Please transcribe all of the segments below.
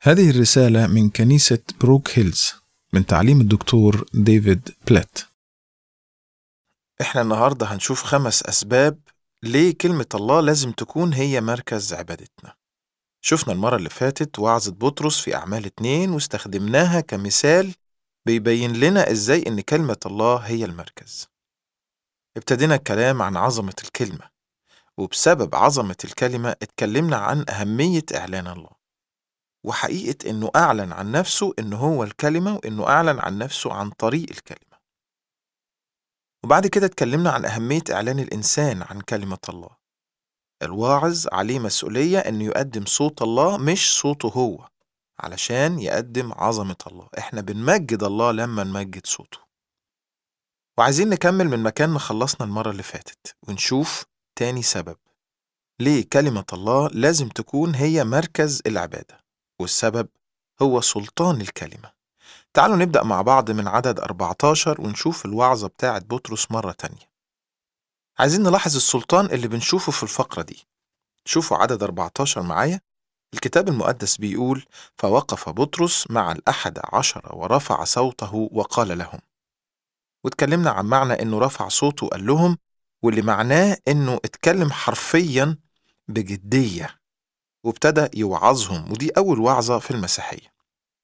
هذه الرسالة من كنيسة بروك هيلز من تعليم الدكتور ديفيد بلات احنا النهاردة هنشوف خمس أسباب ليه كلمة الله لازم تكون هي مركز عبادتنا شفنا المرة اللي فاتت وعظة بطرس في أعمال اتنين واستخدمناها كمثال بيبين لنا إزاي إن كلمة الله هي المركز ابتدينا الكلام عن عظمة الكلمة وبسبب عظمة الكلمة اتكلمنا عن أهمية إعلان الله وحقيقة إنه أعلن عن نفسه إنه هو الكلمة وإنه أعلن عن نفسه عن طريق الكلمة وبعد كده اتكلمنا عن أهمية إعلان الإنسان عن كلمة الله الواعظ عليه مسؤولية إنه يقدم صوت الله مش صوته هو علشان يقدم عظمة الله إحنا بنمجد الله لما نمجد صوته وعايزين نكمل من مكان ما خلصنا المرة اللي فاتت ونشوف تاني سبب ليه كلمة الله لازم تكون هي مركز العبادة والسبب هو سلطان الكلمة تعالوا نبدأ مع بعض من عدد 14 ونشوف الوعظة بتاعة بطرس مرة تانية عايزين نلاحظ السلطان اللي بنشوفه في الفقرة دي شوفوا عدد 14 معايا الكتاب المقدس بيقول فوقف بطرس مع الأحد عشر ورفع صوته وقال لهم واتكلمنا عن معنى إنه رفع صوته وقال لهم واللي معناه إنه اتكلم حرفيا بجدية وابتدى يوعظهم ودي أول وعظة في المسيحية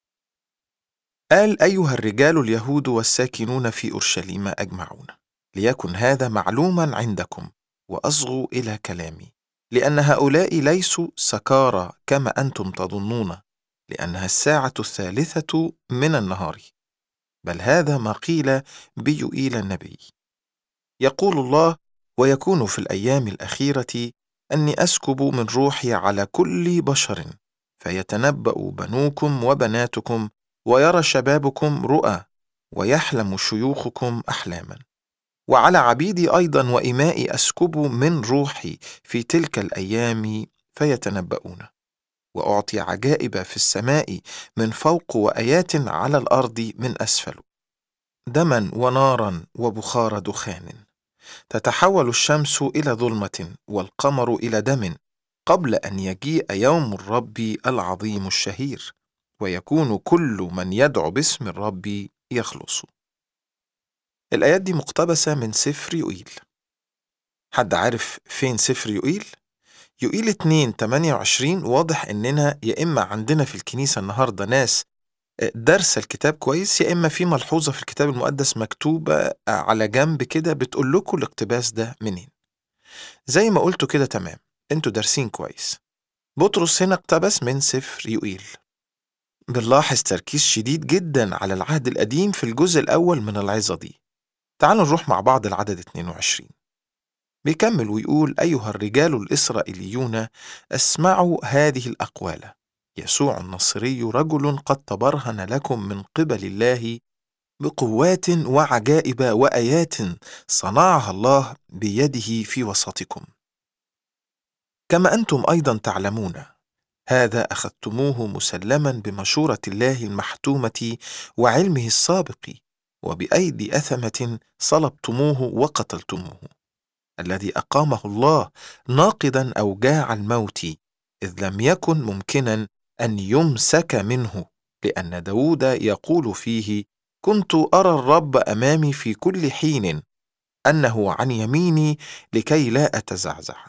قال أيها الرجال اليهود والساكنون في أورشليم أجمعون ليكن هذا معلوما عندكم وأصغوا إلى كلامي لأن هؤلاء ليسوا سكارى كما أنتم تظنون لأنها الساعة الثالثة من النهار بل هذا ما قيل بيوئيل النبي يقول الله ويكون في الأيام الأخيرة أني أسكب من روحي على كل بشر فيتنبأ بنوكم وبناتكم ويرى شبابكم رؤى ويحلم شيوخكم أحلاما وعلى عبيدي أيضا وإمائي أسكب من روحي في تلك الأيام فيتنبؤون وأعطي عجائب في السماء من فوق وآيات على الأرض من أسفل دما ونارا وبخار دخان تتحول الشمس إلى ظلمة والقمر إلى دم قبل أن يجيء يوم الرب العظيم الشهير ويكون كل من يدعو باسم الرب يخلص الآيات دي مقتبسة من سفر يوئيل حد عارف فين سفر يوئيل؟ يوئيل 2 28 واضح إننا يا إما عندنا في الكنيسة النهاردة ناس درس الكتاب كويس يا إما في ملحوظة في الكتاب المقدس مكتوبة على جنب كده بتقول لكم الاقتباس ده منين زي ما قلتوا كده تمام انتوا دارسين كويس بطرس هنا اقتبس من سفر يوئيل بنلاحظ تركيز شديد جدا على العهد القديم في الجزء الأول من العظة دي تعالوا نروح مع بعض العدد 22 بيكمل ويقول أيها الرجال الإسرائيليون اسمعوا هذه الأقوال يسوع النصري رجل قد تبرهن لكم من قبل الله بقوات وعجائب وآيات صنعها الله بيده في وسطكم كما أنتم أيضا تعلمون هذا أخذتموه مسلما بمشورة الله المحتومة وعلمه السابق وبأيدي أثمة صلبتموه وقتلتموه الذي أقامه الله ناقضا أوجاع الموت إذ لم يكن ممكنا أن يمسك منه لأن داود يقول فيه كنت أرى الرب أمامي في كل حين أنه عن يميني لكي لا أتزعزع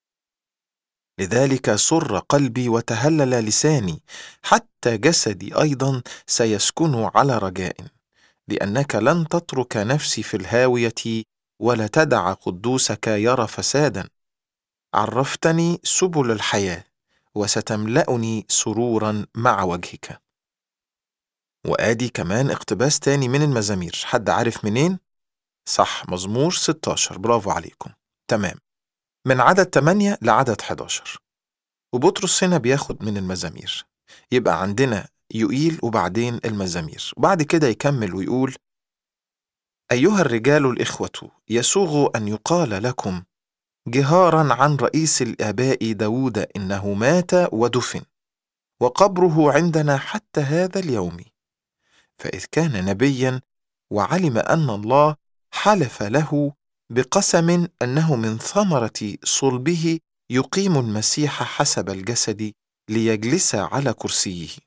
لذلك سر قلبي وتهلل لساني حتى جسدي أيضا سيسكن على رجاء لأنك لن تترك نفسي في الهاوية ولا تدع قدوسك يرى فسادا عرفتني سبل الحياه وستملأني سرورا مع وجهك وآدي كمان اقتباس تاني من المزامير حد عارف منين؟ صح مزمور 16 برافو عليكم تمام من عدد 8 لعدد 11 وبطرس هنا بياخد من المزامير يبقى عندنا يقيل وبعدين المزامير وبعد كده يكمل ويقول أيها الرجال الإخوة يسوغ أن يقال لكم جهارا عن رئيس الآباء داود إنه مات ودفن وقبره عندنا حتى هذا اليوم فإذ كان نبيا وعلم أن الله حلف له بقسم أنه من ثمرة صلبه يقيم المسيح حسب الجسد ليجلس على كرسيه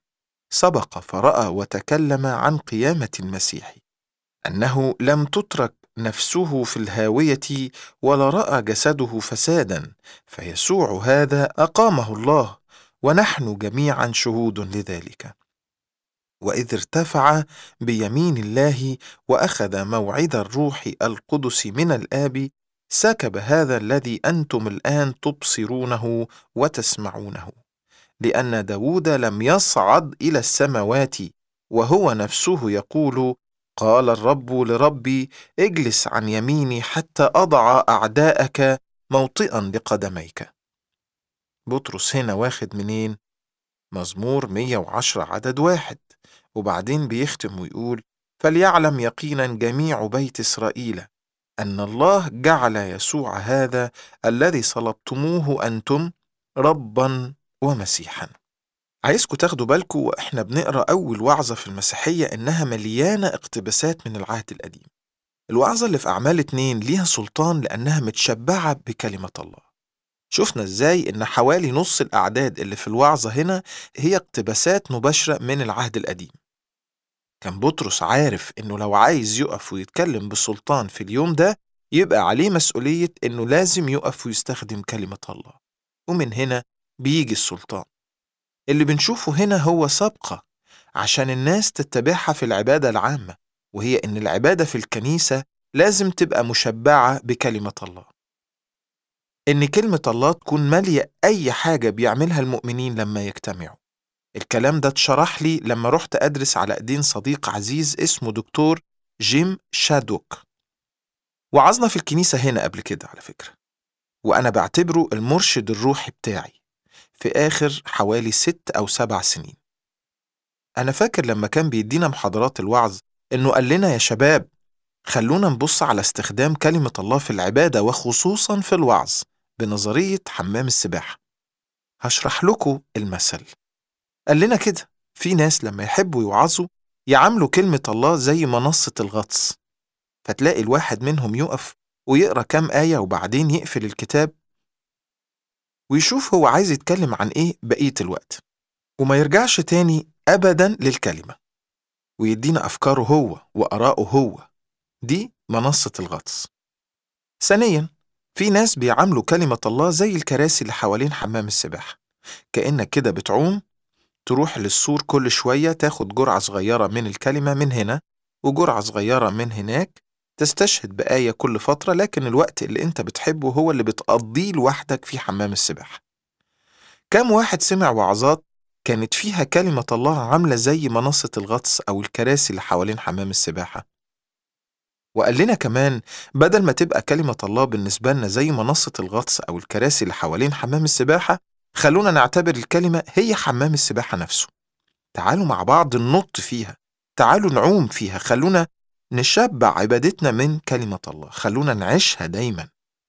سبق فرأى وتكلم عن قيامة المسيح أنه لم تترك نفسه في الهاوية ولا رأى جسده فسادا فيسوع هذا أقامه الله ونحن جميعا شهود لذلك واذ ارتفع بيمين الله واخذ موعد الروح القدس من الاب سكب هذا الذي انتم الان تبصرونه وتسمعونه لان داود لم يصعد الى السماوات وهو نفسه يقول قال الرب لربي اجلس عن يميني حتى اضع اعداءك موطئا لقدميك بطرس هنا واخد منين مزمور 110 عدد واحد وبعدين بيختم ويقول فليعلم يقينا جميع بيت إسرائيل أن الله جعل يسوع هذا الذي صلبتموه أنتم ربا ومسيحا عايزكم تاخدوا بالكم وإحنا بنقرأ أول وعظة في المسيحية إنها مليانة اقتباسات من العهد القديم الوعظة اللي في أعمال اتنين ليها سلطان لأنها متشبعة بكلمة الله شفنا ازاي ان حوالي نص الاعداد اللي في الوعظة هنا هي اقتباسات مباشرة من العهد القديم كان بطرس عارف انه لو عايز يقف ويتكلم بسلطان في اليوم ده يبقى عليه مسؤولية انه لازم يقف ويستخدم كلمة الله ومن هنا بيجي السلطان اللي بنشوفه هنا هو سابقة عشان الناس تتبعها في العبادة العامة وهي ان العبادة في الكنيسة لازم تبقى مشبعة بكلمة الله إن كلمة الله تكون مالية أي حاجة بيعملها المؤمنين لما يجتمعوا الكلام ده اتشرح لي لما رحت أدرس على إيدين صديق عزيز اسمه دكتور جيم شادوك وعظنا في الكنيسة هنا قبل كده على فكرة وأنا بعتبره المرشد الروحي بتاعي في آخر حوالي ست أو سبع سنين أنا فاكر لما كان بيدينا محاضرات الوعظ إنه قال لنا يا شباب خلونا نبص على استخدام كلمة الله في العبادة وخصوصا في الوعظ بنظرية حمام السباحة هشرح لكم المثل قال لنا كده في ناس لما يحبوا يوعظوا يعاملوا كلمة الله زي منصة الغطس فتلاقي الواحد منهم يقف ويقرأ كام آية وبعدين يقفل الكتاب ويشوف هو عايز يتكلم عن إيه بقية الوقت وما يرجعش تاني أبدا للكلمة ويدينا أفكاره هو وآراءه هو دي منصة الغطس ثانيا في ناس بيعاملوا كلمة الله زي الكراسي اللي حوالين حمام السباحة كأنك كده بتعوم تروح للسور كل شوية تاخد جرعة صغيرة من الكلمة من هنا وجرعة صغيرة من هناك تستشهد بآية كل فترة لكن الوقت اللي انت بتحبه هو اللي بتقضيه لوحدك في حمام السباحة كم واحد سمع وعظات كانت فيها كلمة الله عاملة زي منصة الغطس أو الكراسي اللي حوالين حمام السباحة وقال لنا كمان بدل ما تبقى كلمة الله بالنسبة لنا زي منصة الغطس أو الكراسي اللي حوالين حمام السباحة خلونا نعتبر الكلمة هي حمام السباحة نفسه تعالوا مع بعض ننط فيها تعالوا نعوم فيها خلونا نشبع عبادتنا من كلمة الله خلونا نعيشها دايما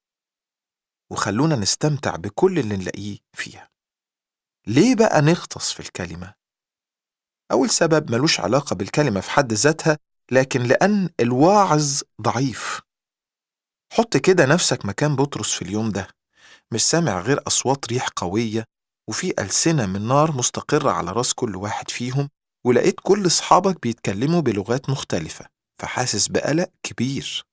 وخلونا نستمتع بكل اللي نلاقيه فيها ليه بقى نغطس في الكلمة؟ أول سبب ملوش علاقة بالكلمة في حد ذاتها لكن لأن الواعظ ضعيف حط كده نفسك مكان بطرس في اليوم ده مش سامع غير أصوات ريح قوية وفي ألسنة من نار مستقرة على راس كل واحد فيهم ولقيت كل أصحابك بيتكلموا بلغات مختلفة فحاسس بقلق كبير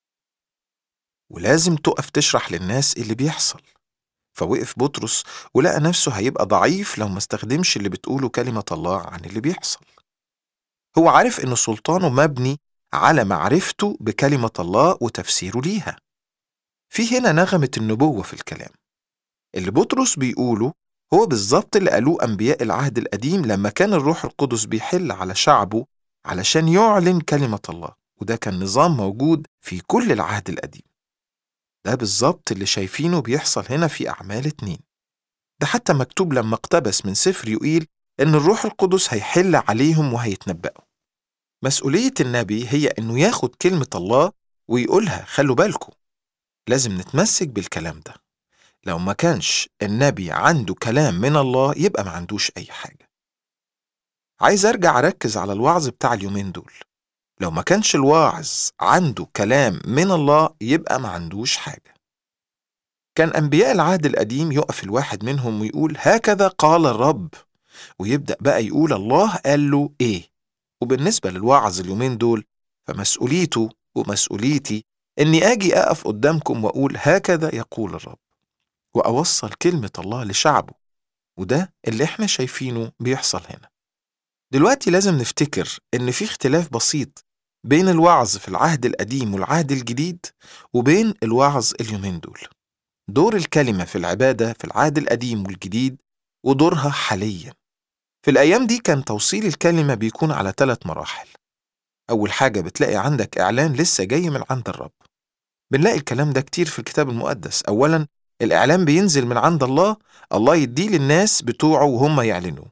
ولازم تقف تشرح للناس اللي بيحصل فوقف بطرس ولقى نفسه هيبقى ضعيف لو ما استخدمش اللي بتقوله كلمة الله عن اللي بيحصل هو عارف إن سلطانه مبني على معرفته بكلمة الله وتفسيره ليها في هنا نغمة النبوة في الكلام اللي بطرس بيقوله هو بالظبط اللي قالوه أنبياء العهد القديم لما كان الروح القدس بيحل على شعبه علشان يعلن كلمة الله وده كان نظام موجود في كل العهد القديم ده بالظبط اللي شايفينه بيحصل هنا في أعمال اتنين ده حتى مكتوب لما اقتبس من سفر يقيل إن الروح القدس هيحل عليهم وهيتنبأوا مسؤولية النبي هي إنه ياخد كلمة الله ويقولها خلوا بالكم لازم نتمسك بالكلام ده لو ما كانش النبي عنده كلام من الله يبقى ما عندوش أي حاجة عايز أرجع أركز على الوعظ بتاع اليومين دول لو ما كانش الواعظ عنده كلام من الله يبقى ما عندوش حاجة كان أنبياء العهد القديم يقف الواحد منهم ويقول هكذا قال الرب ويبدأ بقى يقول الله قال له إيه وبالنسبة للوعظ اليومين دول فمسؤوليته ومسؤوليتي إني أجي أقف قدامكم وأقول هكذا يقول الرب وأوصل كلمة الله لشعبه وده اللي احنا شايفينه بيحصل هنا دلوقتي لازم نفتكر إن في اختلاف بسيط بين الوعظ في العهد القديم والعهد الجديد وبين الوعظ اليومين دول دور الكلمة في العبادة في العهد القديم والجديد ودورها حاليا في الأيام دي كان توصيل الكلمة بيكون على ثلاث مراحل أول حاجة بتلاقي عندك إعلان لسه جاي من عند الرب بنلاقي الكلام ده كتير في الكتاب المقدس أولا الإعلان بينزل من عند الله الله يديه للناس بتوعه وهم يعلنوا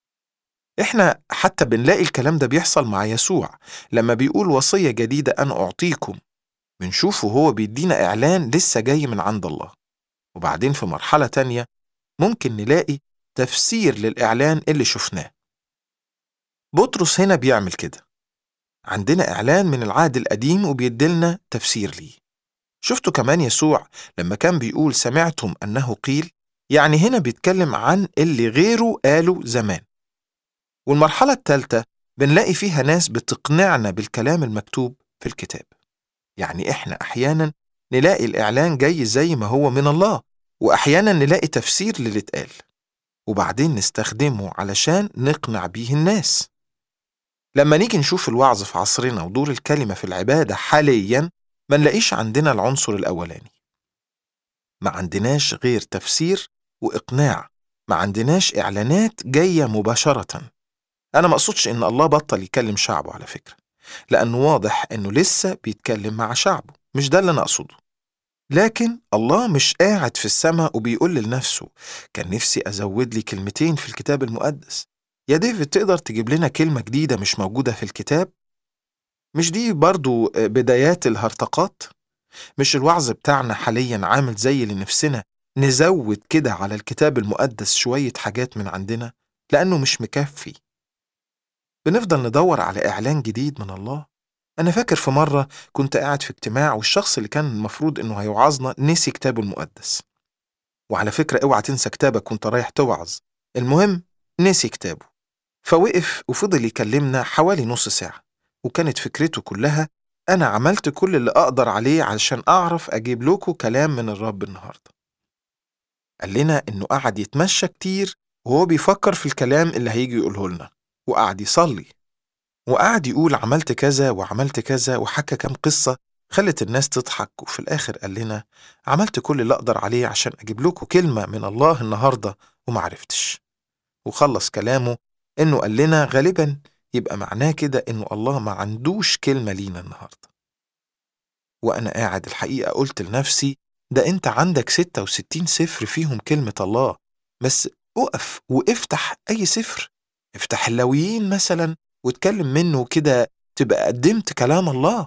إحنا حتى بنلاقي الكلام ده بيحصل مع يسوع لما بيقول وصية جديدة أنا أعطيكم بنشوفه هو بيدينا إعلان لسه جاي من عند الله وبعدين في مرحلة تانية ممكن نلاقي تفسير للإعلان اللي شفناه بطرس هنا بيعمل كده عندنا إعلان من العهد القديم وبيدلنا تفسير ليه شفتوا كمان يسوع لما كان بيقول سمعتم أنه قيل يعني هنا بيتكلم عن اللي غيره قاله زمان والمرحلة الثالثة بنلاقي فيها ناس بتقنعنا بالكلام المكتوب في الكتاب يعني إحنا أحيانا نلاقي الإعلان جاي زي ما هو من الله وأحيانا نلاقي تفسير للي اتقال وبعدين نستخدمه علشان نقنع بيه الناس لما نيجي نشوف الوعظ في عصرنا ودور الكلمة في العبادة حاليا ما نلاقيش عندنا العنصر الأولاني ما عندناش غير تفسير وإقناع ما عندناش إعلانات جاية مباشرة أنا ما أقصدش إن الله بطل يكلم شعبه على فكرة لأنه واضح إنه لسه بيتكلم مع شعبه مش ده اللي أنا أقصده لكن الله مش قاعد في السماء وبيقول لنفسه كان نفسي أزود لي كلمتين في الكتاب المقدس يا ديفيد تقدر تجيب لنا كلمة جديدة مش موجودة في الكتاب؟ مش دي برضو بدايات الهرطقات؟ مش الوعظ بتاعنا حاليا عامل زي اللي نفسنا نزود كده على الكتاب المقدس شوية حاجات من عندنا لأنه مش مكفي بنفضل ندور على إعلان جديد من الله أنا فاكر في مرة كنت قاعد في اجتماع والشخص اللي كان المفروض إنه هيوعظنا نسي كتابه المقدس وعلى فكرة اوعى تنسى كتابك وانت رايح توعظ المهم نسي كتابه فوقف وفضل يكلمنا حوالي نص ساعة وكانت فكرته كلها أنا عملت كل اللي أقدر عليه علشان أعرف أجيب لكم كلام من الرب النهاردة قال لنا إنه قعد يتمشى كتير وهو بيفكر في الكلام اللي هيجي يقوله لنا وقعد يصلي وقعد يقول عملت كذا وعملت كذا وحكى كام قصة خلت الناس تضحك وفي الآخر قال لنا عملت كل اللي أقدر عليه عشان أجيب لكم كلمة من الله النهاردة ومعرفتش وخلص كلامه إنه قال لنا غالبا يبقى معناه كده إنه الله ما عندوش كلمة لينا النهاردة وأنا قاعد الحقيقة قلت لنفسي ده أنت عندك 66 سفر فيهم كلمة الله بس أقف وافتح أي سفر افتح اللاويين مثلا واتكلم منه كده تبقى قدمت كلام الله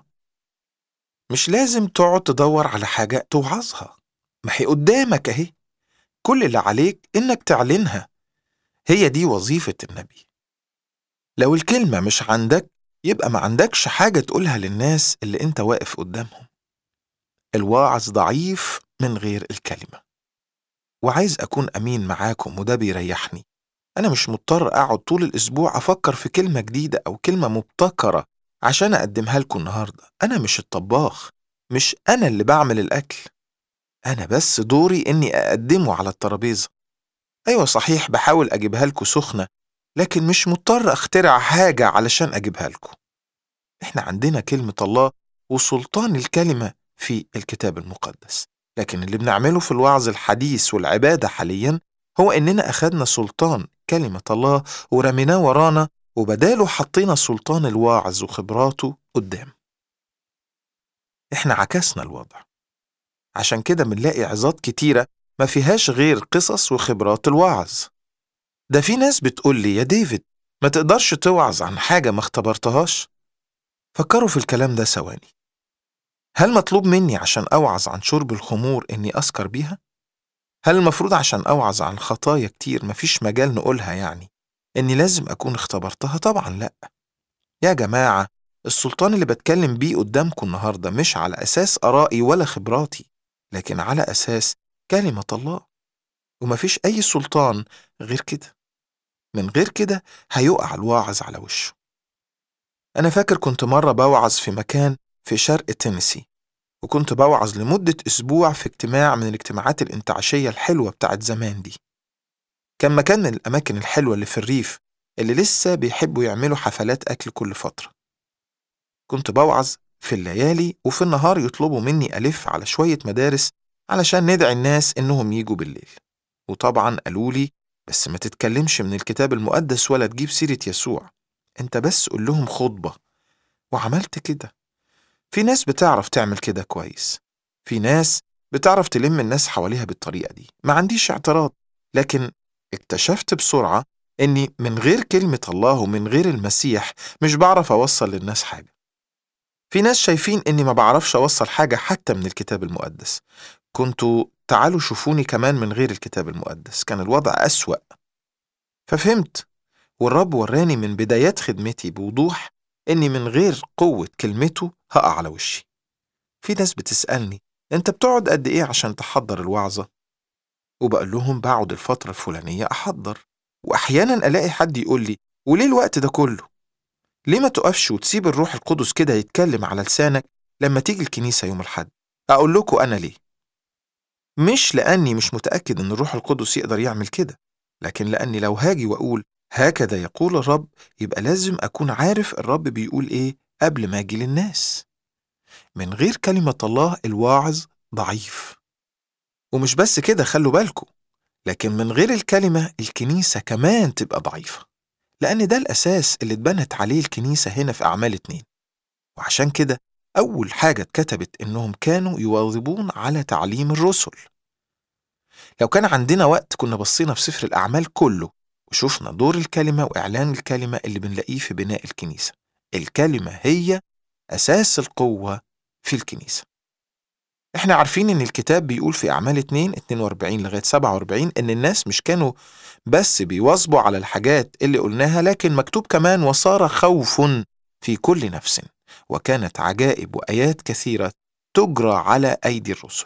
مش لازم تقعد تدور على حاجة توعظها ما هي قدامك أهي كل اللي عليك إنك تعلنها هي دي وظيفة النبي لو الكلمة مش عندك يبقى ما عندكش حاجة تقولها للناس اللي انت واقف قدامهم الواعظ ضعيف من غير الكلمة وعايز أكون أمين معاكم وده بيريحني أنا مش مضطر أقعد طول الأسبوع أفكر في كلمة جديدة أو كلمة مبتكرة عشان أقدمها لكم النهاردة أنا مش الطباخ مش أنا اللي بعمل الأكل أنا بس دوري إني أقدمه على الترابيزة أيوة صحيح بحاول أجيبها لكم سخنة لكن مش مضطر أخترع حاجة علشان أجيبها لكم إحنا عندنا كلمة الله وسلطان الكلمة في الكتاب المقدس لكن اللي بنعمله في الوعظ الحديث والعبادة حاليا هو إننا أخدنا سلطان كلمة الله ورميناه ورانا وبداله حطينا سلطان الواعظ وخبراته قدام إحنا عكسنا الوضع عشان كده بنلاقي عظات كتيرة ما فيهاش غير قصص وخبرات الوعظ ده في ناس بتقول لي يا ديفيد ما تقدرش توعظ عن حاجة ما اختبرتهاش فكروا في الكلام ده ثواني هل مطلوب مني عشان أوعظ عن شرب الخمور إني أسكر بيها؟ هل المفروض عشان أوعظ عن خطايا كتير مفيش مجال نقولها يعني إني لازم أكون اختبرتها؟ طبعا لأ يا جماعة السلطان اللي بتكلم بيه قدامكم النهاردة مش على أساس آرائي ولا خبراتي لكن على أساس كلمة الله ومفيش أي سلطان غير كده من غير كده هيقع الواعظ على وشه أنا فاكر كنت مرة بوعظ في مكان في شرق تينيسي وكنت بوعظ لمدة أسبوع في اجتماع من الاجتماعات الإنتعاشية الحلوة بتاعت زمان دي كان مكان من الأماكن الحلوة اللي في الريف اللي لسه بيحبوا يعملوا حفلات أكل كل فترة كنت بوعظ في الليالي وفي النهار يطلبوا مني ألف على شوية مدارس علشان ندعي الناس إنهم يجوا بالليل وطبعا قالوا لي بس ما تتكلمش من الكتاب المقدس ولا تجيب سيرة يسوع انت بس قول لهم خطبة وعملت كده في ناس بتعرف تعمل كده كويس في ناس بتعرف تلم الناس حواليها بالطريقة دي ما عنديش اعتراض لكن اكتشفت بسرعة اني من غير كلمة الله ومن غير المسيح مش بعرف اوصل للناس حاجة في ناس شايفين اني ما بعرفش اوصل حاجة حتى من الكتاب المقدس كنتوا تعالوا شوفوني كمان من غير الكتاب المقدس كان الوضع أسوأ ففهمت والرب وراني من بدايات خدمتي بوضوح إني من غير قوة كلمته هقع على وشي في ناس بتسألني أنت بتقعد قد إيه عشان تحضر الوعظة؟ وبقول لهم بقعد الفترة الفلانية أحضر وأحيانا ألاقي حد يقول لي وليه الوقت ده كله؟ ليه ما تقفش وتسيب الروح القدس كده يتكلم على لسانك لما تيجي الكنيسة يوم الحد؟ أقول لكم أنا ليه؟ مش لأني مش متأكد إن الروح القدس يقدر يعمل كده لكن لأني لو هاجي وأقول هكذا يقول الرب يبقى لازم أكون عارف الرب بيقول إيه قبل ما أجي للناس من غير كلمة الله الواعظ ضعيف ومش بس كده خلوا بالكم لكن من غير الكلمة الكنيسة كمان تبقى ضعيفة لأن ده الأساس اللي اتبنت عليه الكنيسة هنا في أعمال اتنين وعشان كده أول حاجة اتكتبت إنهم كانوا يواظبون على تعليم الرسل لو كان عندنا وقت كنا بصينا في سفر الأعمال كله وشوفنا دور الكلمة وإعلان الكلمة اللي بنلاقيه في بناء الكنيسة الكلمة هي أساس القوة في الكنيسة احنا عارفين ان الكتاب بيقول في اعمال 2 42 لغايه 47 ان الناس مش كانوا بس بيواظبوا على الحاجات اللي قلناها لكن مكتوب كمان وصار خوف في كل نفس وكانت عجائب وايات كثيره تجرى على ايدي الرسل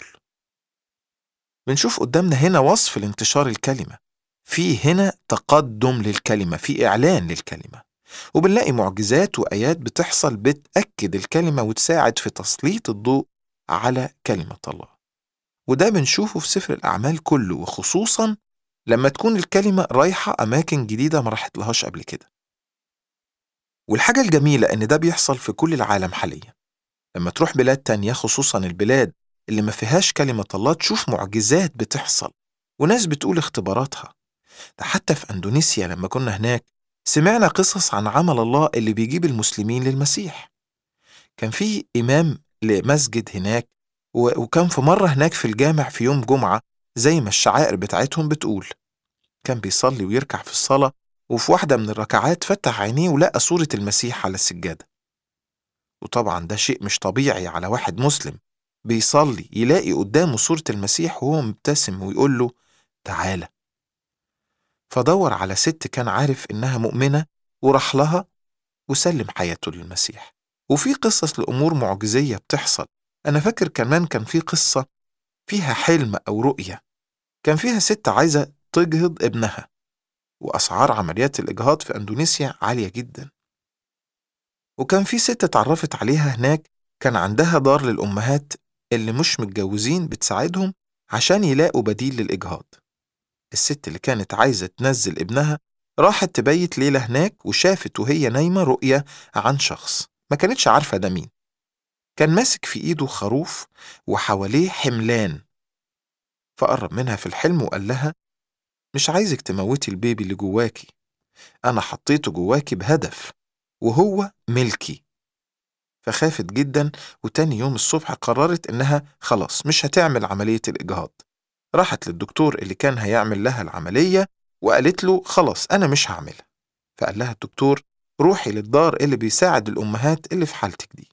بنشوف قدامنا هنا وصف لانتشار الكلمه في هنا تقدم للكلمه في اعلان للكلمه وبنلاقي معجزات وايات بتحصل بتاكد الكلمه وتساعد في تسليط الضوء على كلمه الله وده بنشوفه في سفر الاعمال كله وخصوصا لما تكون الكلمه رايحه اماكن جديده ما راحت لهاش قبل كده والحاجة الجميلة إن ده بيحصل في كل العالم حاليا لما تروح بلاد تانية خصوصا البلاد اللي ما فيهاش كلمة الله تشوف معجزات بتحصل وناس بتقول اختباراتها ده حتى في أندونيسيا لما كنا هناك سمعنا قصص عن عمل الله اللي بيجيب المسلمين للمسيح كان في إمام لمسجد هناك وكان في مرة هناك في الجامع في يوم جمعة زي ما الشعائر بتاعتهم بتقول كان بيصلي ويركع في الصلاة وفي واحدة من الركعات فتح عينيه ولقى صورة المسيح على السجادة وطبعا ده شيء مش طبيعي على واحد مسلم بيصلي يلاقي قدامه صورة المسيح وهو مبتسم ويقول له تعالى فدور على ست كان عارف إنها مؤمنة وراح لها وسلم حياته للمسيح وفي قصص لأمور معجزية بتحصل أنا فاكر كمان كان في قصة فيها حلم أو رؤية كان فيها ست عايزة تجهض ابنها وأسعار عمليات الإجهاض في أندونيسيا عالية جدا وكان في ست اتعرفت عليها هناك كان عندها دار للأمهات اللي مش متجوزين بتساعدهم عشان يلاقوا بديل للإجهاض الست اللي كانت عايزة تنزل ابنها راحت تبيت ليلة هناك وشافت وهي نايمة رؤية عن شخص ما كانتش عارفة ده مين كان ماسك في إيده خروف وحواليه حملان فقرب منها في الحلم وقال لها مش عايزك تموتي البيبي اللي جواكي أنا حطيته جواكي بهدف وهو ملكي فخافت جدا وتاني يوم الصبح قررت إنها خلاص مش هتعمل عملية الإجهاض راحت للدكتور اللي كان هيعمل لها العملية وقالت له خلاص أنا مش هعملها فقال لها الدكتور روحي للدار اللي بيساعد الأمهات اللي في حالتك دي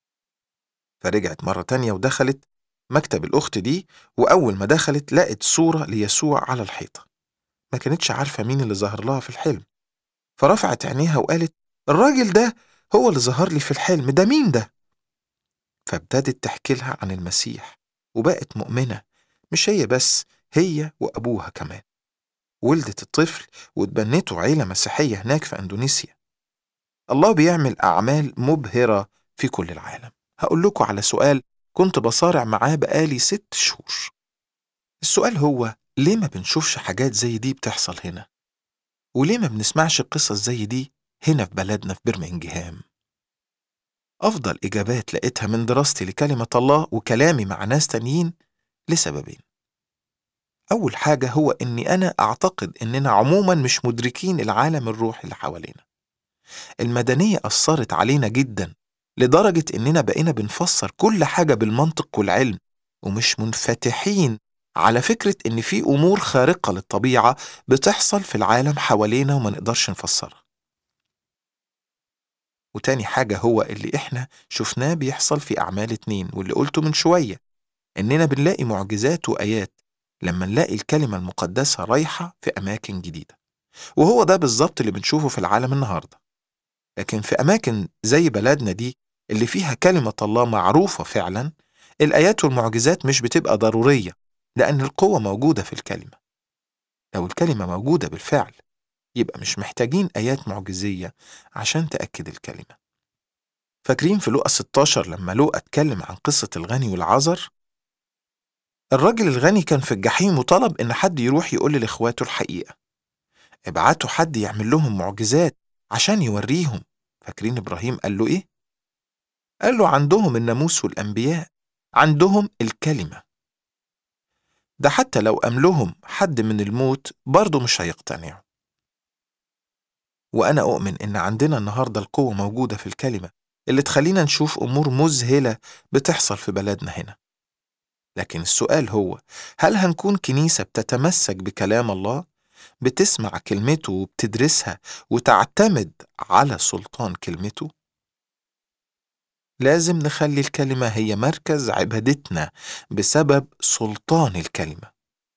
فرجعت مرة تانية ودخلت مكتب الأخت دي وأول ما دخلت لقت صورة ليسوع على الحيطة ما كانتش عارفة مين اللي ظهر لها في الحلم فرفعت عينيها وقالت الراجل ده هو اللي ظهر لي في الحلم ده مين ده؟ فابتدت تحكي لها عن المسيح وبقت مؤمنة مش هي بس هي وأبوها كمان ولدت الطفل وتبنته عيلة مسيحية هناك في أندونيسيا الله بيعمل أعمال مبهرة في كل العالم هقول لكم على سؤال كنت بصارع معاه بقالي ست شهور السؤال هو ليه ما بنشوفش حاجات زي دي بتحصل هنا وليه ما بنسمعش قصص زي دي هنا في بلدنا في برمنجهام أفضل إجابات لقيتها من دراستي لكلمة الله وكلامي مع ناس تانيين لسببين أول حاجة هو إني أنا أعتقد إننا عموما مش مدركين العالم الروحي اللي حوالينا المدنية أثرت علينا جدا لدرجة إننا بقينا بنفسر كل حاجة بالمنطق والعلم ومش منفتحين على فكرة إن في أمور خارقة للطبيعة بتحصل في العالم حوالينا وما نقدرش نفسرها وتاني حاجة هو اللي إحنا شفناه بيحصل في أعمال اتنين واللي قلته من شوية إننا بنلاقي معجزات وآيات لما نلاقي الكلمة المقدسة رايحة في أماكن جديدة وهو ده بالظبط اللي بنشوفه في العالم النهاردة لكن في أماكن زي بلدنا دي اللي فيها كلمة الله معروفة فعلا الآيات والمعجزات مش بتبقى ضرورية لأن القوة موجودة في الكلمة لو الكلمة موجودة بالفعل يبقى مش محتاجين آيات معجزية عشان تأكد الكلمة فاكرين في لوقا 16 لما لوقا اتكلم عن قصة الغني والعذر؟ الراجل الغني كان في الجحيم وطلب إن حد يروح يقول لإخواته الحقيقة ابعتوا حد يعمل لهم معجزات عشان يوريهم فاكرين إبراهيم قال له إيه؟ قال له عندهم الناموس والأنبياء عندهم الكلمة ده حتى لو أملهم حد من الموت برضه مش هيقتنعوا وأنا أؤمن إن عندنا النهاردة القوة موجودة في الكلمة اللي تخلينا نشوف أمور مذهلة بتحصل في بلدنا هنا لكن السؤال هو هل هنكون كنيسة بتتمسك بكلام الله؟ بتسمع كلمته وبتدرسها وتعتمد على سلطان كلمته؟ لازم نخلي الكلمة هي مركز عبادتنا بسبب سلطان الكلمة.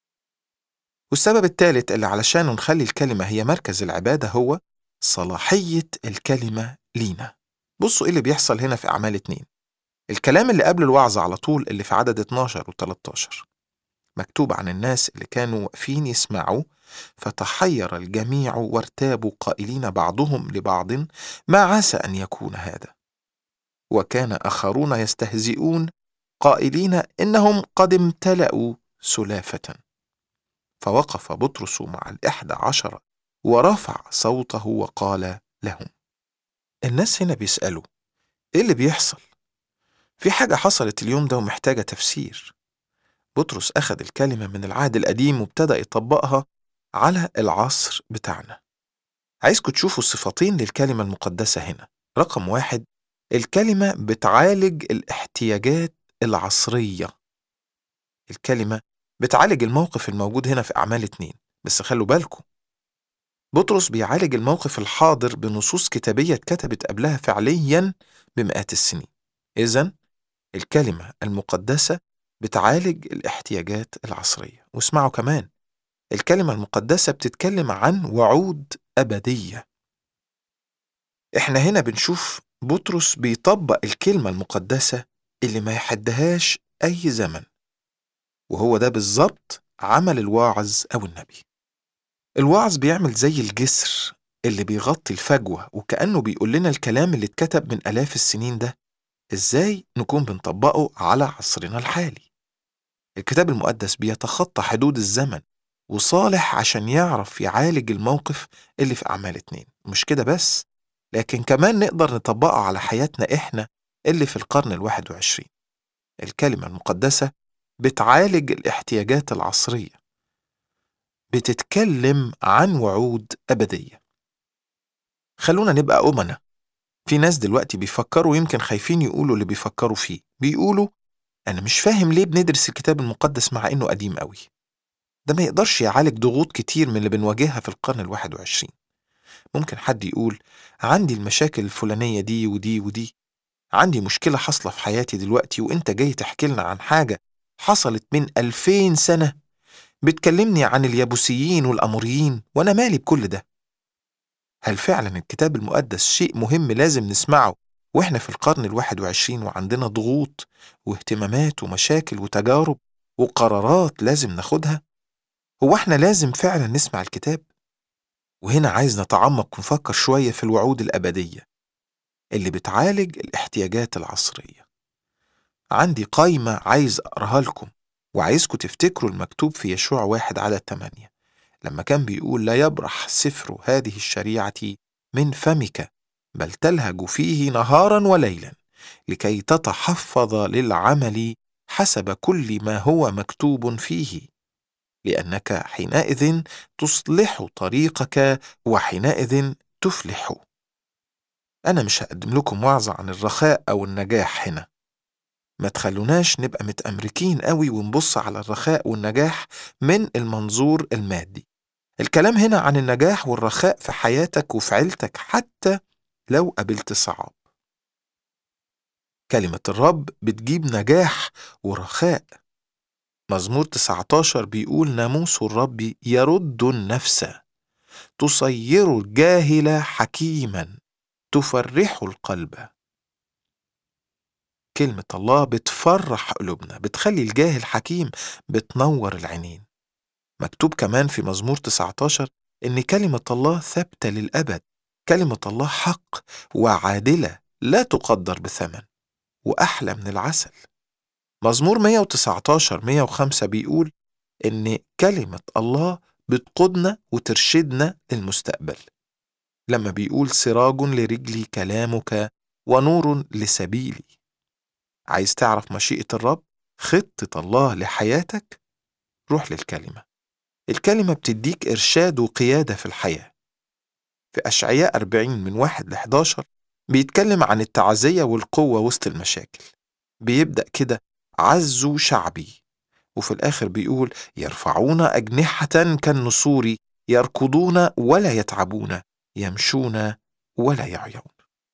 والسبب الثالث اللي علشانه نخلي الكلمة هي مركز العبادة هو صلاحية الكلمة لينا. بصوا ايه اللي بيحصل هنا في أعمال اتنين. الكلام اللي قبل الوعظ على طول اللي في عدد 12 و 13 مكتوب عن الناس اللي كانوا واقفين يسمعوا فتحير الجميع وارتابوا قائلين بعضهم لبعض ما عسى أن يكون هذا وكان آخرون يستهزئون قائلين إنهم قد امتلأوا سلافة فوقف بطرس مع الإحدى عشر ورفع صوته وقال لهم الناس هنا بيسألوا إيه اللي بيحصل؟ في حاجة حصلت اليوم ده ومحتاجة تفسير بطرس أخذ الكلمة من العهد القديم وابتدأ يطبقها على العصر بتاعنا عايزكم تشوفوا صفتين للكلمة المقدسة هنا رقم واحد الكلمة بتعالج الاحتياجات العصرية الكلمة بتعالج الموقف الموجود هنا في أعمال اتنين بس خلوا بالكم بطرس بيعالج الموقف الحاضر بنصوص كتابية اتكتبت قبلها فعليا بمئات السنين إذا الكلمة المقدسة بتعالج الاحتياجات العصرية واسمعوا كمان الكلمة المقدسة بتتكلم عن وعود أبدية احنا هنا بنشوف بطرس بيطبق الكلمة المقدسة اللي ما يحدهاش أي زمن وهو ده بالظبط عمل الواعظ أو النبي الواعظ بيعمل زي الجسر اللي بيغطي الفجوة وكأنه بيقول لنا الكلام اللي اتكتب من آلاف السنين ده إزاي نكون بنطبقه على عصرنا الحالي الكتاب المقدس بيتخطى حدود الزمن وصالح عشان يعرف يعالج الموقف اللي في أعمال اتنين مش كده بس لكن كمان نقدر نطبقه على حياتنا إحنا اللي في القرن الواحد وعشرين الكلمة المقدسة بتعالج الاحتياجات العصرية بتتكلم عن وعود أبدية خلونا نبقى أمنا في ناس دلوقتي بيفكروا يمكن خايفين يقولوا اللي بيفكروا فيه بيقولوا أنا مش فاهم ليه بندرس الكتاب المقدس مع إنه قديم قوي ده ما يقدرش يعالج ضغوط كتير من اللي بنواجهها في القرن الواحد وعشرين ممكن حد يقول عندي المشاكل الفلانية دي ودي ودي عندي مشكلة حاصلة في حياتي دلوقتي وانت جاي تحكي لنا عن حاجة حصلت من ألفين سنة بتكلمني عن اليابوسيين والأموريين وأنا مالي بكل ده هل فعلا الكتاب المقدس شيء مهم لازم نسمعه وإحنا في القرن الواحد وعشرين وعندنا ضغوط واهتمامات ومشاكل وتجارب وقرارات لازم ناخدها؟ هو احنا لازم فعلا نسمع الكتاب؟ وهنا عايز نتعمق ونفكر شوية في الوعود الأبدية اللي بتعالج الاحتياجات العصرية عندي قايمة عايز أقراها لكم وعايزكم تفتكروا المكتوب في يشوع واحد عدد تمانية لما كان بيقول لا يبرح سفر هذه الشريعة من فمك بل تلهج فيه نهارا وليلا لكي تتحفظ للعمل حسب كل ما هو مكتوب فيه لانك حينئذ تصلح طريقك وحينئذ تفلح انا مش هقدم لكم وعظه عن الرخاء او النجاح هنا ما تخلوناش نبقى متأمركين قوي ونبص على الرخاء والنجاح من المنظور المادي الكلام هنا عن النجاح والرخاء في حياتك وفي عيلتك حتى لو قابلت صعاب كلمة الرب بتجيب نجاح ورخاء مزمور 19 بيقول ناموس الرب يرد النفس تصير الجاهل حكيما تفرح القلب كلمة الله بتفرح قلوبنا بتخلي الجاهل حكيم بتنور العينين مكتوب كمان في مزمور 19 إن كلمة الله ثابتة للأبد كلمة الله حق وعادلة لا تقدر بثمن وأحلى من العسل مزمور 119 105 بيقول إن كلمة الله بتقودنا وترشدنا للمستقبل لما بيقول سراج لرجلي كلامك ونور لسبيلي عايز تعرف مشيئة الرب خطة الله لحياتك روح للكلمة الكلمة بتديك إرشاد وقيادة في الحياة في أشعياء 40 من 1 ل 11 بيتكلم عن التعزية والقوة وسط المشاكل بيبدأ كده عزوا شعبي وفي الآخر بيقول يرفعون أجنحة كالنسور يركضون ولا يتعبون يمشون ولا يعيون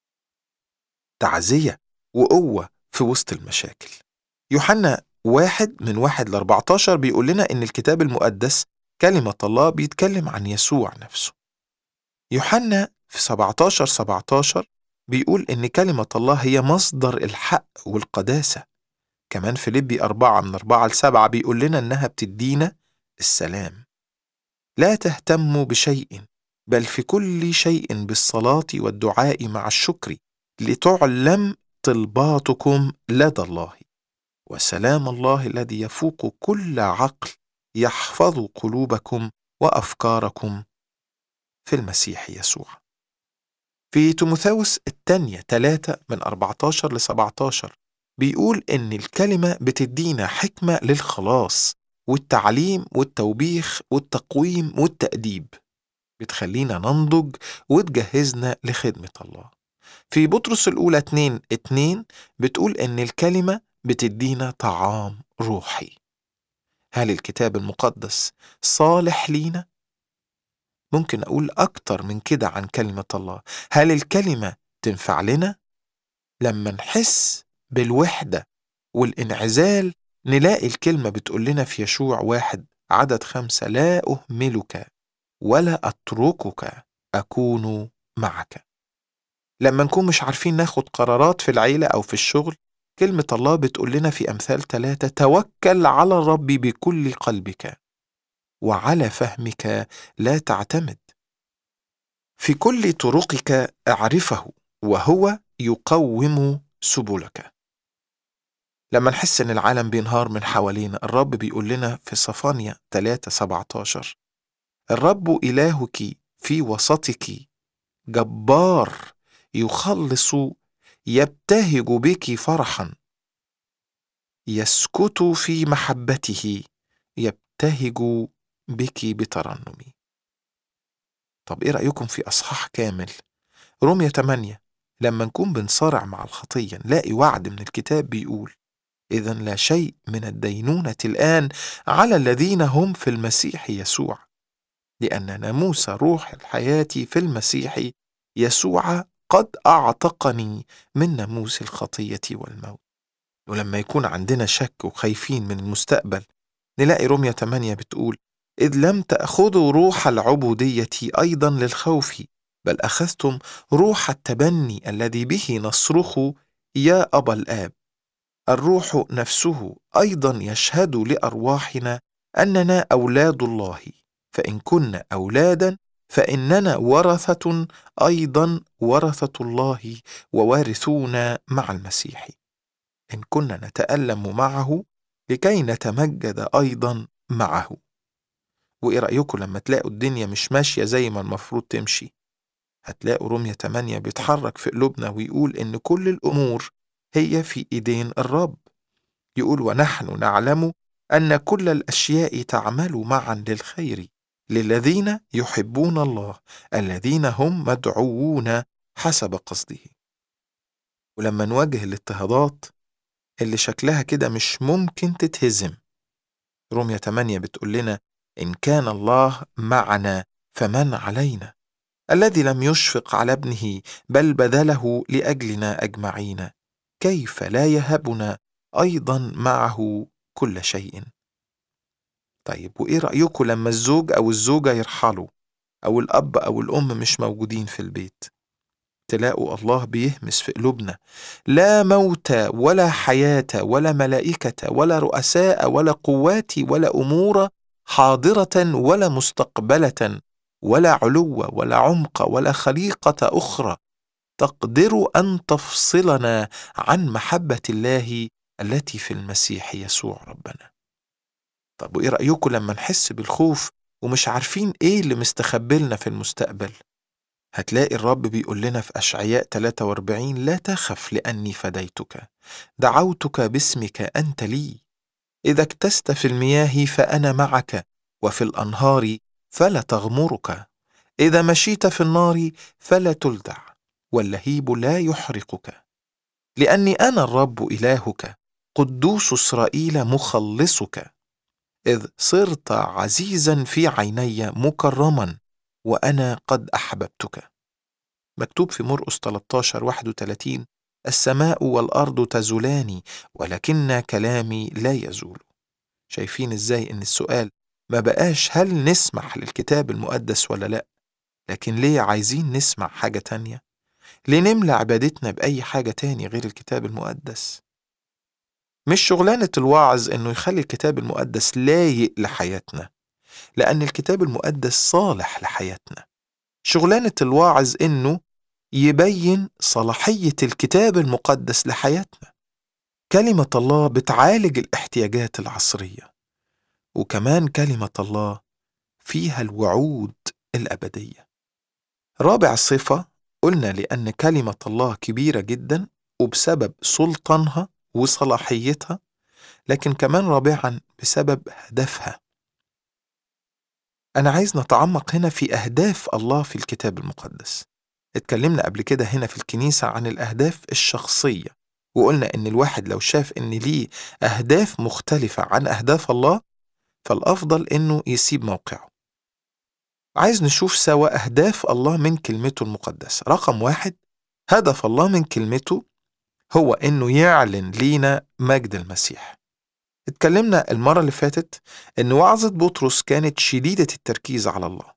تعزية وقوة في وسط المشاكل يوحنا واحد من واحد لأربعتاشر بيقول لنا إن الكتاب المقدس كلمة الله بيتكلم عن يسوع نفسه يوحنا في 17 17 بيقول إن كلمة الله هي مصدر الحق والقداسة كمان فيليبي أربعة من أربعة لسبعة بيقول لنا إنها بتدينا السلام لا تهتموا بشيء بل في كل شيء بالصلاة والدعاء مع الشكر لتعلم طلباتكم لدى الله وسلام الله الذي يفوق كل عقل يحفظ قلوبكم وأفكاركم في المسيح يسوع في تيموثاوس الثانية 3 من 14 ل 17 بيقول إن الكلمة بتدينا حكمة للخلاص والتعليم والتوبيخ والتقويم والتأديب بتخلينا ننضج وتجهزنا لخدمة الله في بطرس الأولى 2 2 بتقول إن الكلمة بتدينا طعام روحي هل الكتاب المقدس صالح لينا؟ ممكن أقول أكتر من كده عن كلمة الله هل الكلمة تنفع لنا؟ لما نحس بالوحدة والانعزال نلاقي الكلمة بتقول لنا في يشوع واحد عدد خمسة لا أهملك ولا أتركك أكون معك لما نكون مش عارفين ناخد قرارات في العيلة أو في الشغل كلمة الله بتقول لنا في أمثال ثلاثة توكل على الرب بكل قلبك وعلى فهمك لا تعتمد في كل طرقك اعرفه وهو يقوم سبلك لما نحس ان العالم بينهار من حوالينا الرب بيقول لنا في صفانيا 3 17 الرب إلهك في وسطك جبار يخلص يبتهج بك فرحا يسكت في محبته يبتهج بك بترنم طب ايه رأيكم في أصحاح كامل رومية 8 لما نكون بنصارع مع الخطية نلاقي وعد من الكتاب بيقول إذا لا شيء من الدينونة الآن على الذين هم في المسيح يسوع لأن ناموس روح الحياة في المسيح يسوع قد أعتقني من ناموس الخطية والموت ولما يكون عندنا شك وخايفين من المستقبل نلاقي رومية 8 بتقول إذ لم تأخذوا روح العبودية أيضا للخوف بل أخذتم روح التبني الذي به نصرخ يا أبا الآب الروح نفسه أيضا يشهد لأرواحنا أننا أولاد الله فإن كنا أولادا فإننا ورثة أيضا ورثة الله ووارثون مع المسيح إن كنا نتألم معه لكي نتمجد أيضا معه وإيه رأيكم لما تلاقوا الدنيا مش ماشية زي ما المفروض تمشي هتلاقوا رومية 8 بيتحرك في قلوبنا ويقول إن كل الأمور هي في إيدين الرب يقول ونحن نعلم أن كل الأشياء تعمل معا للخير للذين يحبون الله الذين هم مدعوون حسب قصده ولما نواجه الاضطهادات اللي شكلها كده مش ممكن تتهزم رومية 8 بتقول لنا إن كان الله معنا فمن علينا الذي لم يشفق على ابنه بل بذله لأجلنا أجمعين كيف لا يهبنا أيضا معه كل شيء طيب وإيه رأيكم لما الزوج أو الزوجة يرحلوا أو الأب أو الأم مش موجودين في البيت تلاقوا الله بيهمس في قلوبنا لا موت ولا حياة ولا ملائكة ولا رؤساء ولا قوات ولا أمور حاضرة ولا مستقبلة ولا علو ولا عمق ولا خليقة أخرى تقدر أن تفصلنا عن محبة الله التي في المسيح يسوع ربنا. طب وإيه رأيكم لما نحس بالخوف ومش عارفين إيه اللي مستخبلنا في المستقبل؟ هتلاقي الرب بيقول لنا في أشعياء 43 لا تخف لأني فديتك دعوتك باسمك أنت لي إذا اكتست في المياه فأنا معك وفي الأنهار فلا تغمرك إذا مشيت في النار فلا تلدع واللهيب لا يحرقك لأني أنا الرب إلهك قدوس إسرائيل مخلصك إذ صرت عزيزا في عيني مكرما وأنا قد أحببتك مكتوب في مرقس 13 31 السماء والأرض تزولان ولكن كلامي لا يزول شايفين إزاي إن السؤال ما بقاش هل نسمح للكتاب المقدس ولا لأ لكن ليه عايزين نسمع حاجة تانية ليه نملى عبادتنا بأي حاجة تاني غير الكتاب المقدس مش شغلانة الواعظ إنه يخلي الكتاب المقدس لايق لحياتنا لأن الكتاب المقدس صالح لحياتنا شغلانة الواعظ إنه يبين صلاحية الكتاب المقدس لحياتنا كلمة الله بتعالج الاحتياجات العصرية وكمان كلمة الله فيها الوعود الأبدية رابع صفة قلنا لأن كلمة الله كبيرة جدا وبسبب سلطانها وصلاحيتها لكن كمان رابعا بسبب هدفها أنا عايز نتعمق هنا في أهداف الله في الكتاب المقدس اتكلمنا قبل كده هنا في الكنيسة عن الأهداف الشخصية وقلنا إن الواحد لو شاف إن ليه أهداف مختلفة عن أهداف الله فالأفضل إنه يسيب موقعه عايز نشوف سوا أهداف الله من كلمته المقدسة رقم واحد هدف الله من كلمته هو إنه يعلن لينا مجد المسيح اتكلمنا المرة اللي فاتت إن وعظة بطرس كانت شديدة التركيز على الله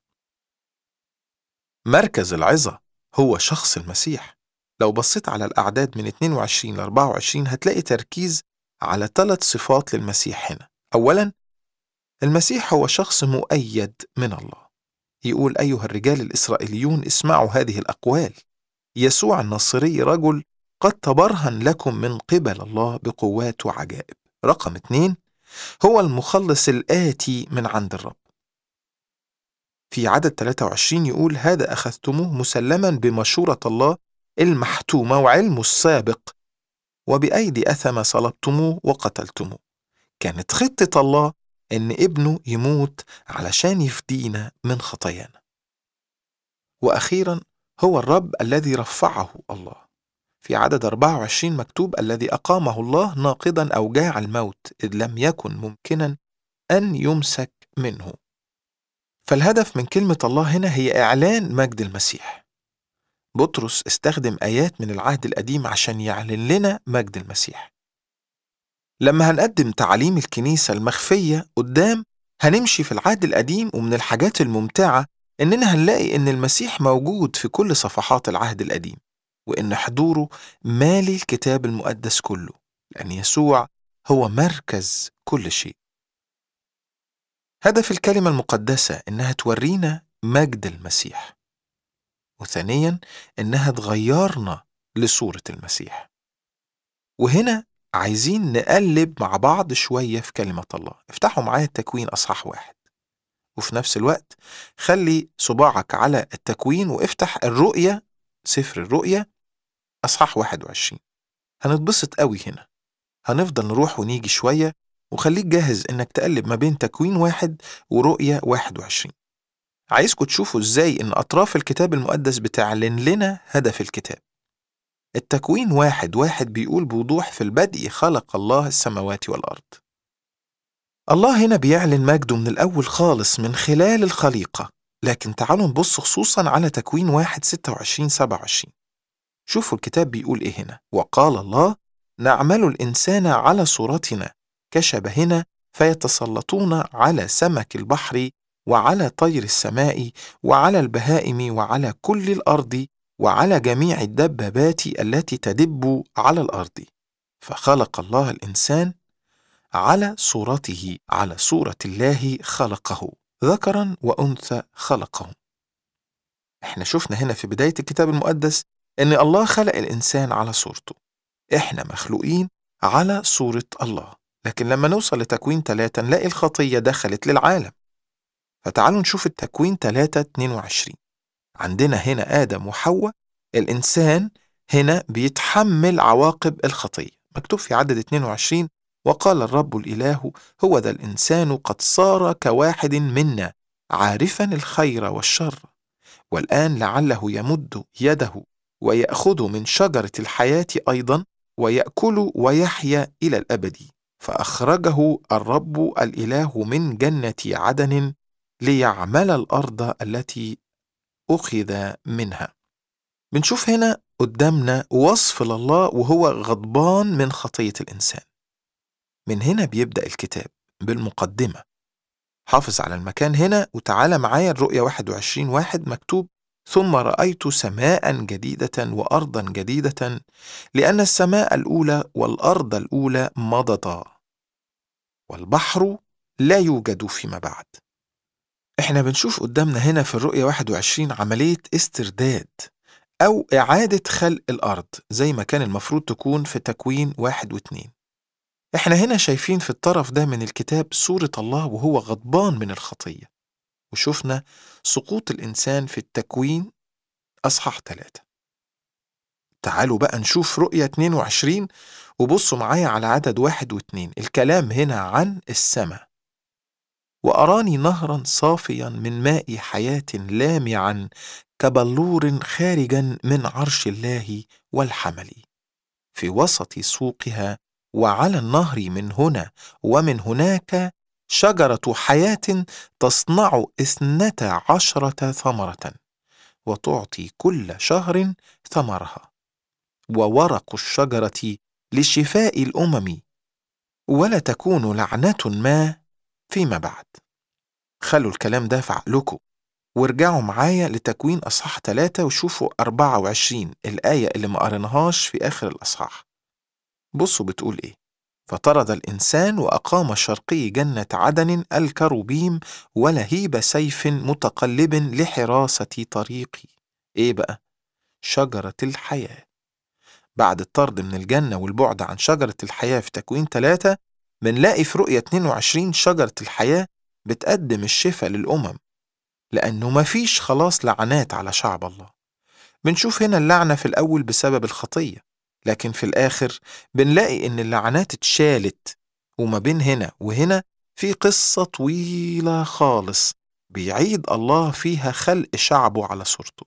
مركز العظة هو شخص المسيح لو بصيت على الأعداد من 22 ل 24 هتلاقي تركيز على ثلاث صفات للمسيح هنا أولا المسيح هو شخص مؤيد من الله يقول أيها الرجال الإسرائيليون اسمعوا هذه الأقوال يسوع الناصري رجل قد تبرهن لكم من قبل الله بقوات وعجائب رقم اثنين هو المخلص الآتي من عند الرب في عدد 23 يقول هذا أخذتموه مسلما بمشورة الله المحتومة وعلمه السابق وبأيدي أثم صلبتموه وقتلتموه كانت خطة الله إن ابنه يموت علشان يفدينا من خطايانا وأخيرا هو الرب الذي رفعه الله في عدد 24 مكتوب الذي أقامه الله ناقضا أوجاع الموت إذ لم يكن ممكنا أن يمسك منه فالهدف من كلمة الله هنا هي إعلان مجد المسيح بطرس استخدم آيات من العهد القديم عشان يعلن لنا مجد المسيح لما هنقدم تعاليم الكنيسة المخفية قدام هنمشي في العهد القديم ومن الحاجات الممتعة إننا هنلاقي إن المسيح موجود في كل صفحات العهد القديم وإن حضوره مالي الكتاب المقدس كله لأن يسوع هو مركز كل شيء هدف الكلمة المقدسة إنها تورينا مجد المسيح وثانيا إنها تغيرنا لصورة المسيح وهنا عايزين نقلب مع بعض شوية في كلمة الله افتحوا معايا التكوين أصحاح واحد وفي نفس الوقت خلي صباعك على التكوين وافتح الرؤية سفر الرؤية أصحاح 21 هنتبسط قوي هنا هنفضل نروح ونيجي شوية وخليك جاهز إنك تقلب ما بين تكوين واحد ورؤية 21 عايزكم تشوفوا إزاي إن أطراف الكتاب المقدس بتعلن لنا هدف الكتاب التكوين واحد واحد بيقول بوضوح في البدء خلق الله السماوات والأرض الله هنا بيعلن مجده من الأول خالص من خلال الخليقة لكن تعالوا نبص خصوصا على تكوين واحد 26 27 شوفوا الكتاب بيقول إيه هنا وقال الله نعمل الإنسان على صورتنا كشبهنا فيتسلطون على سمك البحر وعلى طير السماء وعلى البهائم وعلى كل الأرض وعلى جميع الدبابات التي تدب على الأرض فخلق الله الإنسان على صورته على صورة الله خلقه ذكرا وأنثى خلقهم احنا شفنا هنا في بداية الكتاب المقدس ان الله خلق الإنسان على صورته احنا مخلوقين على صورة الله لكن لما نوصل لتكوين ثلاثة نلاقي الخطية دخلت للعالم فتعالوا نشوف التكوين 3 22 عندنا هنا آدم وحواء الإنسان هنا بيتحمل عواقب الخطية مكتوب في عدد 22 وقال الرب الإله هو ذا الإنسان قد صار كواحد منا عارفا الخير والشر والآن لعله يمد يده ويأخذ من شجرة الحياة أيضا ويأكل ويحيا إلى الأبد فأخرجه الرب الإله من جنة عدن ليعمل الأرض التي أخذ منها بنشوف هنا قدامنا وصف لله وهو غضبان من خطية الإنسان من هنا بيبدأ الكتاب بالمقدمة حافظ على المكان هنا وتعالى معايا الرؤية 21 واحد مكتوب ثم رأيت سماء جديدة وأرضا جديدة لأن السماء الأولى والأرض الأولى مضتا والبحر لا يوجد فيما بعد احنا بنشوف قدامنا هنا في الرؤية 21 عملية استرداد أو إعادة خلق الأرض زي ما كان المفروض تكون في تكوين واحد واثنين احنا هنا شايفين في الطرف ده من الكتاب صورة الله وهو غضبان من الخطية وشفنا سقوط الإنسان في التكوين أصحاح ثلاثة تعالوا بقى نشوف رؤية 22 وبصوا معايا على عدد واحد واثنين الكلام هنا عن السماء وأراني نهرا صافيا من ماء حياة لامعا كبلور خارجا من عرش الله والحمل في وسط سوقها وعلى النهر من هنا ومن هناك شجرة حياة تصنع اثنتا عشرة ثمرة وتعطي كل شهر ثمرها وورق الشجرة لشفاء الأمم ولا تكون لعنة ما فيما بعد خلوا الكلام ده في عقلكم وارجعوا معايا لتكوين أصحاح 3 وشوفوا 24 الآية اللي ما قريناهاش في آخر الأصحاح بصوا بتقول إيه فطرد الإنسان وأقام شرقي جنة عدن الكروبيم ولهيب سيف متقلب لحراسة طريقي إيه بقى؟ شجرة الحياة بعد الطرد من الجنة والبعد عن شجرة الحياة في تكوين ثلاثة بنلاقي في رؤية 22 شجرة الحياة بتقدم الشفاء للأمم لأنه مفيش خلاص لعنات على شعب الله بنشوف هنا اللعنة في الأول بسبب الخطية لكن في الآخر بنلاقي إن اللعنات اتشالت وما بين هنا وهنا في قصة طويلة خالص بيعيد الله فيها خلق شعبه على صورته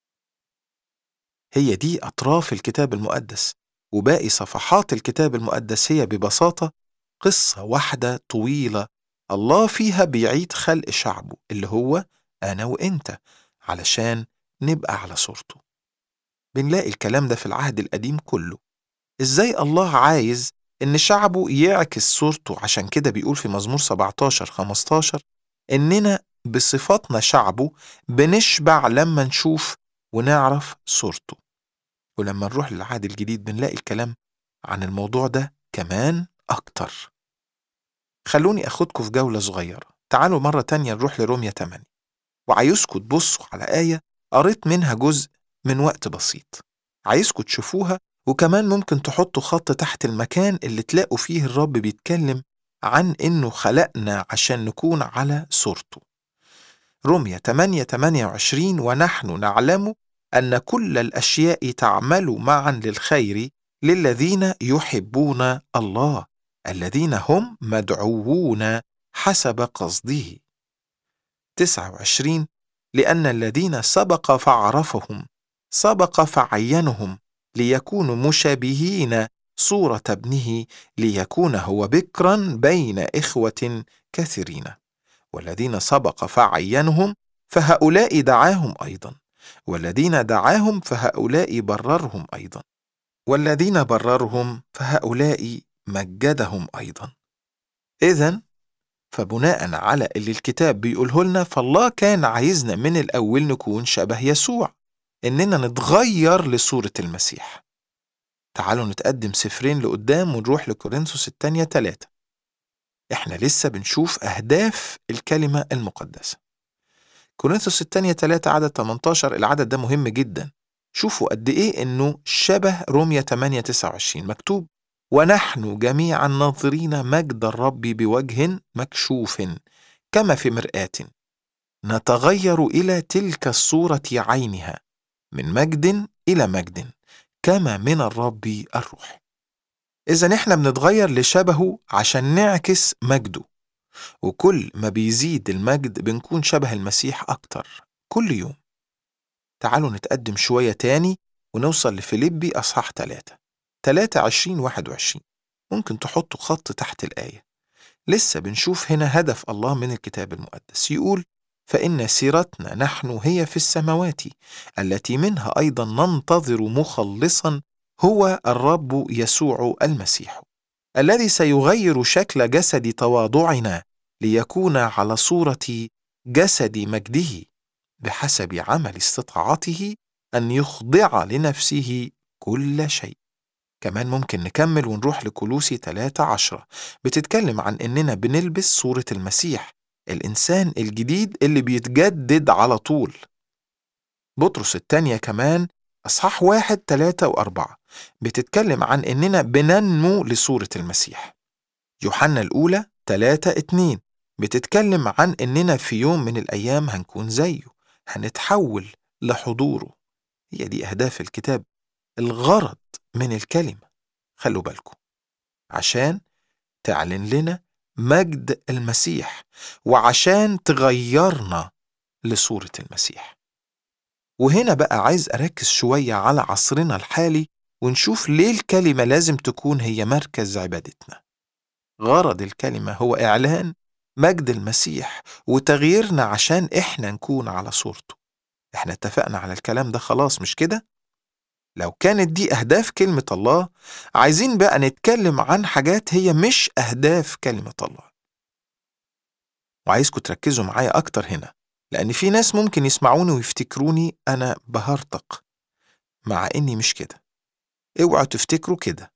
هي دي أطراف الكتاب المقدس وباقي صفحات الكتاب المقدس هي ببساطة قصة واحدة طويلة الله فيها بيعيد خلق شعبه اللي هو أنا وإنت علشان نبقى على صورته بنلاقي الكلام ده في العهد القديم كله إزاي الله عايز إن شعبه يعكس صورته عشان كده بيقول في مزمور 17 15 إننا بصفاتنا شعبه بنشبع لما نشوف ونعرف صورته ولما نروح للعهد الجديد بنلاقي الكلام عن الموضوع ده كمان أكتر خلوني أخدكم في جولة صغيرة تعالوا مرة تانية نروح لرومية 8 وعايزكم تبصوا على آية قريت منها جزء من وقت بسيط عايزكم تشوفوها وكمان ممكن تحطوا خط تحت المكان اللي تلاقوا فيه الرب بيتكلم عن إنه خلقنا عشان نكون على صورته رمية 8 28 ونحن نعلم أن كل الأشياء تعمل معا للخير للذين يحبون الله الذين هم مدعوون حسب قصده 29 لأن الذين سبق فعرفهم سبق فعينهم ليكونوا مشابهين صورة ابنه ليكون هو بكرا بين إخوة كثيرين والذين سبق فعينهم فهؤلاء دعاهم أيضا والذين دعاهم فهؤلاء بررهم أيضا والذين بررهم فهؤلاء مجدهم أيضا إذا فبناء على اللي الكتاب بيقوله لنا فالله كان عايزنا من الأول نكون شبه يسوع إننا نتغير لصورة المسيح تعالوا نتقدم سفرين لقدام ونروح لكورنثوس الثانية ثلاثة إحنا لسه بنشوف أهداف الكلمة المقدسة كورنثوس الثانية ثلاثة عدد 18 العدد ده مهم جدا شوفوا قد إيه إنه شبه رومية 8 29 مكتوب ونحن جميعا ناظرين مجد الرب بوجه مكشوف كما في مرآة نتغير إلى تلك الصورة عينها من مجد إلى مجد كما من الرب الروح إذا إحنا بنتغير لشبهه عشان نعكس مجده وكل ما بيزيد المجد بنكون شبه المسيح أكتر كل يوم تعالوا نتقدم شوية تاني ونوصل لفيليبي أصحاح 3 3 20 21 ممكن تحطوا خط تحت الآية لسه بنشوف هنا هدف الله من الكتاب المقدس يقول فإن سيرتنا نحن هي في السماوات التي منها أيضا ننتظر مخلصا هو الرب يسوع المسيح الذي سيغير شكل جسد تواضعنا ليكون على صورة جسد مجده بحسب عمل استطاعته أن يخضع لنفسه كل شيء كمان ممكن نكمل ونروح لكولوسي 3 عشرة بتتكلم عن إننا بنلبس صورة المسيح الإنسان الجديد اللي بيتجدد على طول بطرس الثانية كمان أصحاح واحد تلاتة وأربعة بتتكلم عن إننا بننمو لصورة المسيح يوحنا الأولى تلاتة اتنين بتتكلم عن إننا في يوم من الأيام هنكون زيه هنتحول لحضوره هي دي أهداف الكتاب الغرض من الكلمة خلوا بالكم عشان تعلن لنا مجد المسيح وعشان تغيرنا لصورة المسيح وهنا بقى عايز أركز شوية على عصرنا الحالي ونشوف ليه الكلمة لازم تكون هي مركز عبادتنا غرض الكلمة هو إعلان مجد المسيح وتغييرنا عشان إحنا نكون على صورته إحنا اتفقنا على الكلام ده خلاص مش كده؟ لو كانت دي أهداف كلمة الله عايزين بقى نتكلم عن حاجات هي مش أهداف كلمة الله وعايزكم تركزوا معايا أكتر هنا لأن في ناس ممكن يسمعوني ويفتكروني أنا بهرطق مع إني مش كده اوعوا تفتكروا كده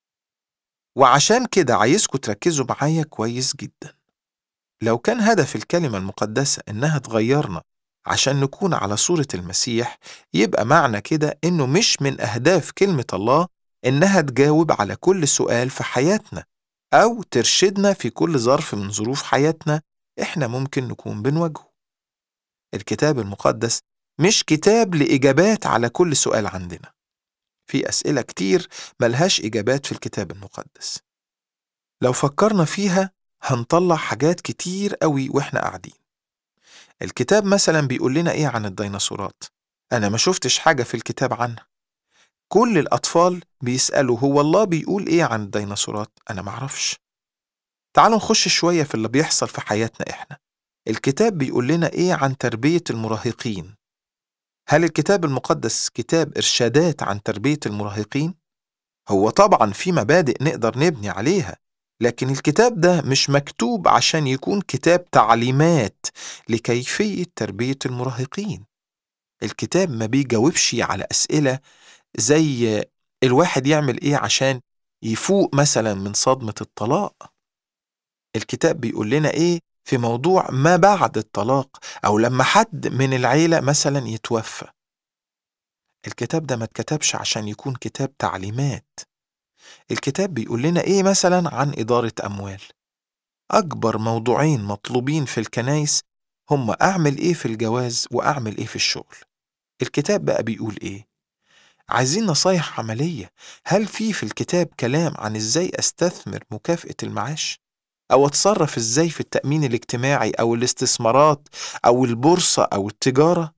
وعشان كده عايزكم تركزوا معايا كويس جدا لو كان هدف الكلمة المقدسة إنها تغيرنا عشان نكون على صورة المسيح يبقى معنى كده إنه مش من أهداف كلمة الله إنها تجاوب على كل سؤال في حياتنا أو ترشدنا في كل ظرف من ظروف حياتنا إحنا ممكن نكون بنواجهه. الكتاب المقدس مش كتاب لإجابات على كل سؤال عندنا. في أسئلة كتير ملهاش إجابات في الكتاب المقدس. لو فكرنا فيها هنطلع حاجات كتير قوي وإحنا قاعدين. الكتاب مثلا بيقول لنا إيه عن الديناصورات؟ أنا ما شفتش حاجة في الكتاب عنها. كل الأطفال بيسألوا هو الله بيقول إيه عن الديناصورات؟ أنا معرفش. تعالوا نخش شوية في اللي بيحصل في حياتنا إحنا. الكتاب بيقول لنا إيه عن تربية المراهقين؟ هل الكتاب المقدس كتاب إرشادات عن تربية المراهقين؟ هو طبعا في مبادئ نقدر نبني عليها لكن الكتاب ده مش مكتوب عشان يكون كتاب تعليمات لكيفية تربية المراهقين الكتاب ما بيجاوبش على أسئلة زي الواحد يعمل إيه عشان يفوق مثلا من صدمة الطلاق الكتاب بيقول لنا إيه في موضوع ما بعد الطلاق أو لما حد من العيلة مثلا يتوفى الكتاب ده ما اتكتبش عشان يكون كتاب تعليمات الكتاب بيقول لنا إيه مثلا عن إدارة أموال أكبر موضوعين مطلوبين في الكنايس هم أعمل إيه في الجواز وأعمل إيه في الشغل الكتاب بقى بيقول إيه عايزين نصايح عملية هل في في الكتاب كلام عن إزاي أستثمر مكافأة المعاش؟ أو أتصرف إزاي في التأمين الاجتماعي أو الاستثمارات أو البورصة أو التجارة؟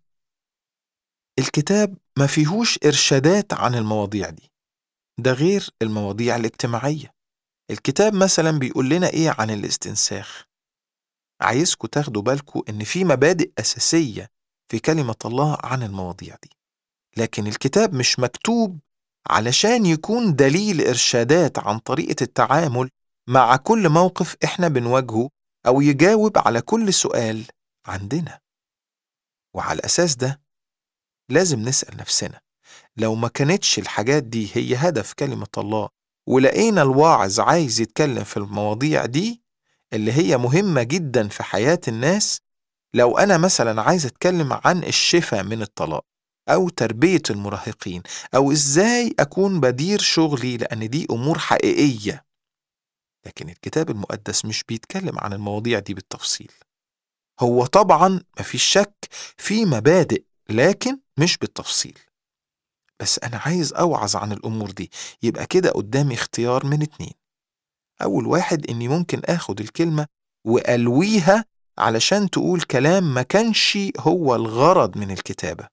الكتاب ما فيهوش إرشادات عن المواضيع دي ده غير المواضيع الاجتماعية الكتاب مثلا بيقول لنا إيه عن الاستنساخ عايزكم تاخدوا بالكم إن في مبادئ أساسية في كلمة الله عن المواضيع دي لكن الكتاب مش مكتوب علشان يكون دليل إرشادات عن طريقة التعامل مع كل موقف إحنا بنواجهه أو يجاوب على كل سؤال عندنا وعلى الأساس ده لازم نسأل نفسنا لو ما كانتش الحاجات دي هي هدف كلمة الله ولقينا الواعظ عايز يتكلم في المواضيع دي اللي هي مهمة جدا في حياة الناس لو أنا مثلا عايز أتكلم عن الشفاء من الطلاق أو تربية المراهقين أو إزاي أكون بدير شغلي لأن دي أمور حقيقية لكن الكتاب المقدس مش بيتكلم عن المواضيع دي بالتفصيل هو طبعا مفيش شك في مبادئ لكن مش بالتفصيل بس أنا عايز أوعظ عن الأمور دي يبقى كده قدامي اختيار من اتنين أول واحد إني ممكن آخد الكلمة وألويها علشان تقول كلام ما كانش هو الغرض من الكتابة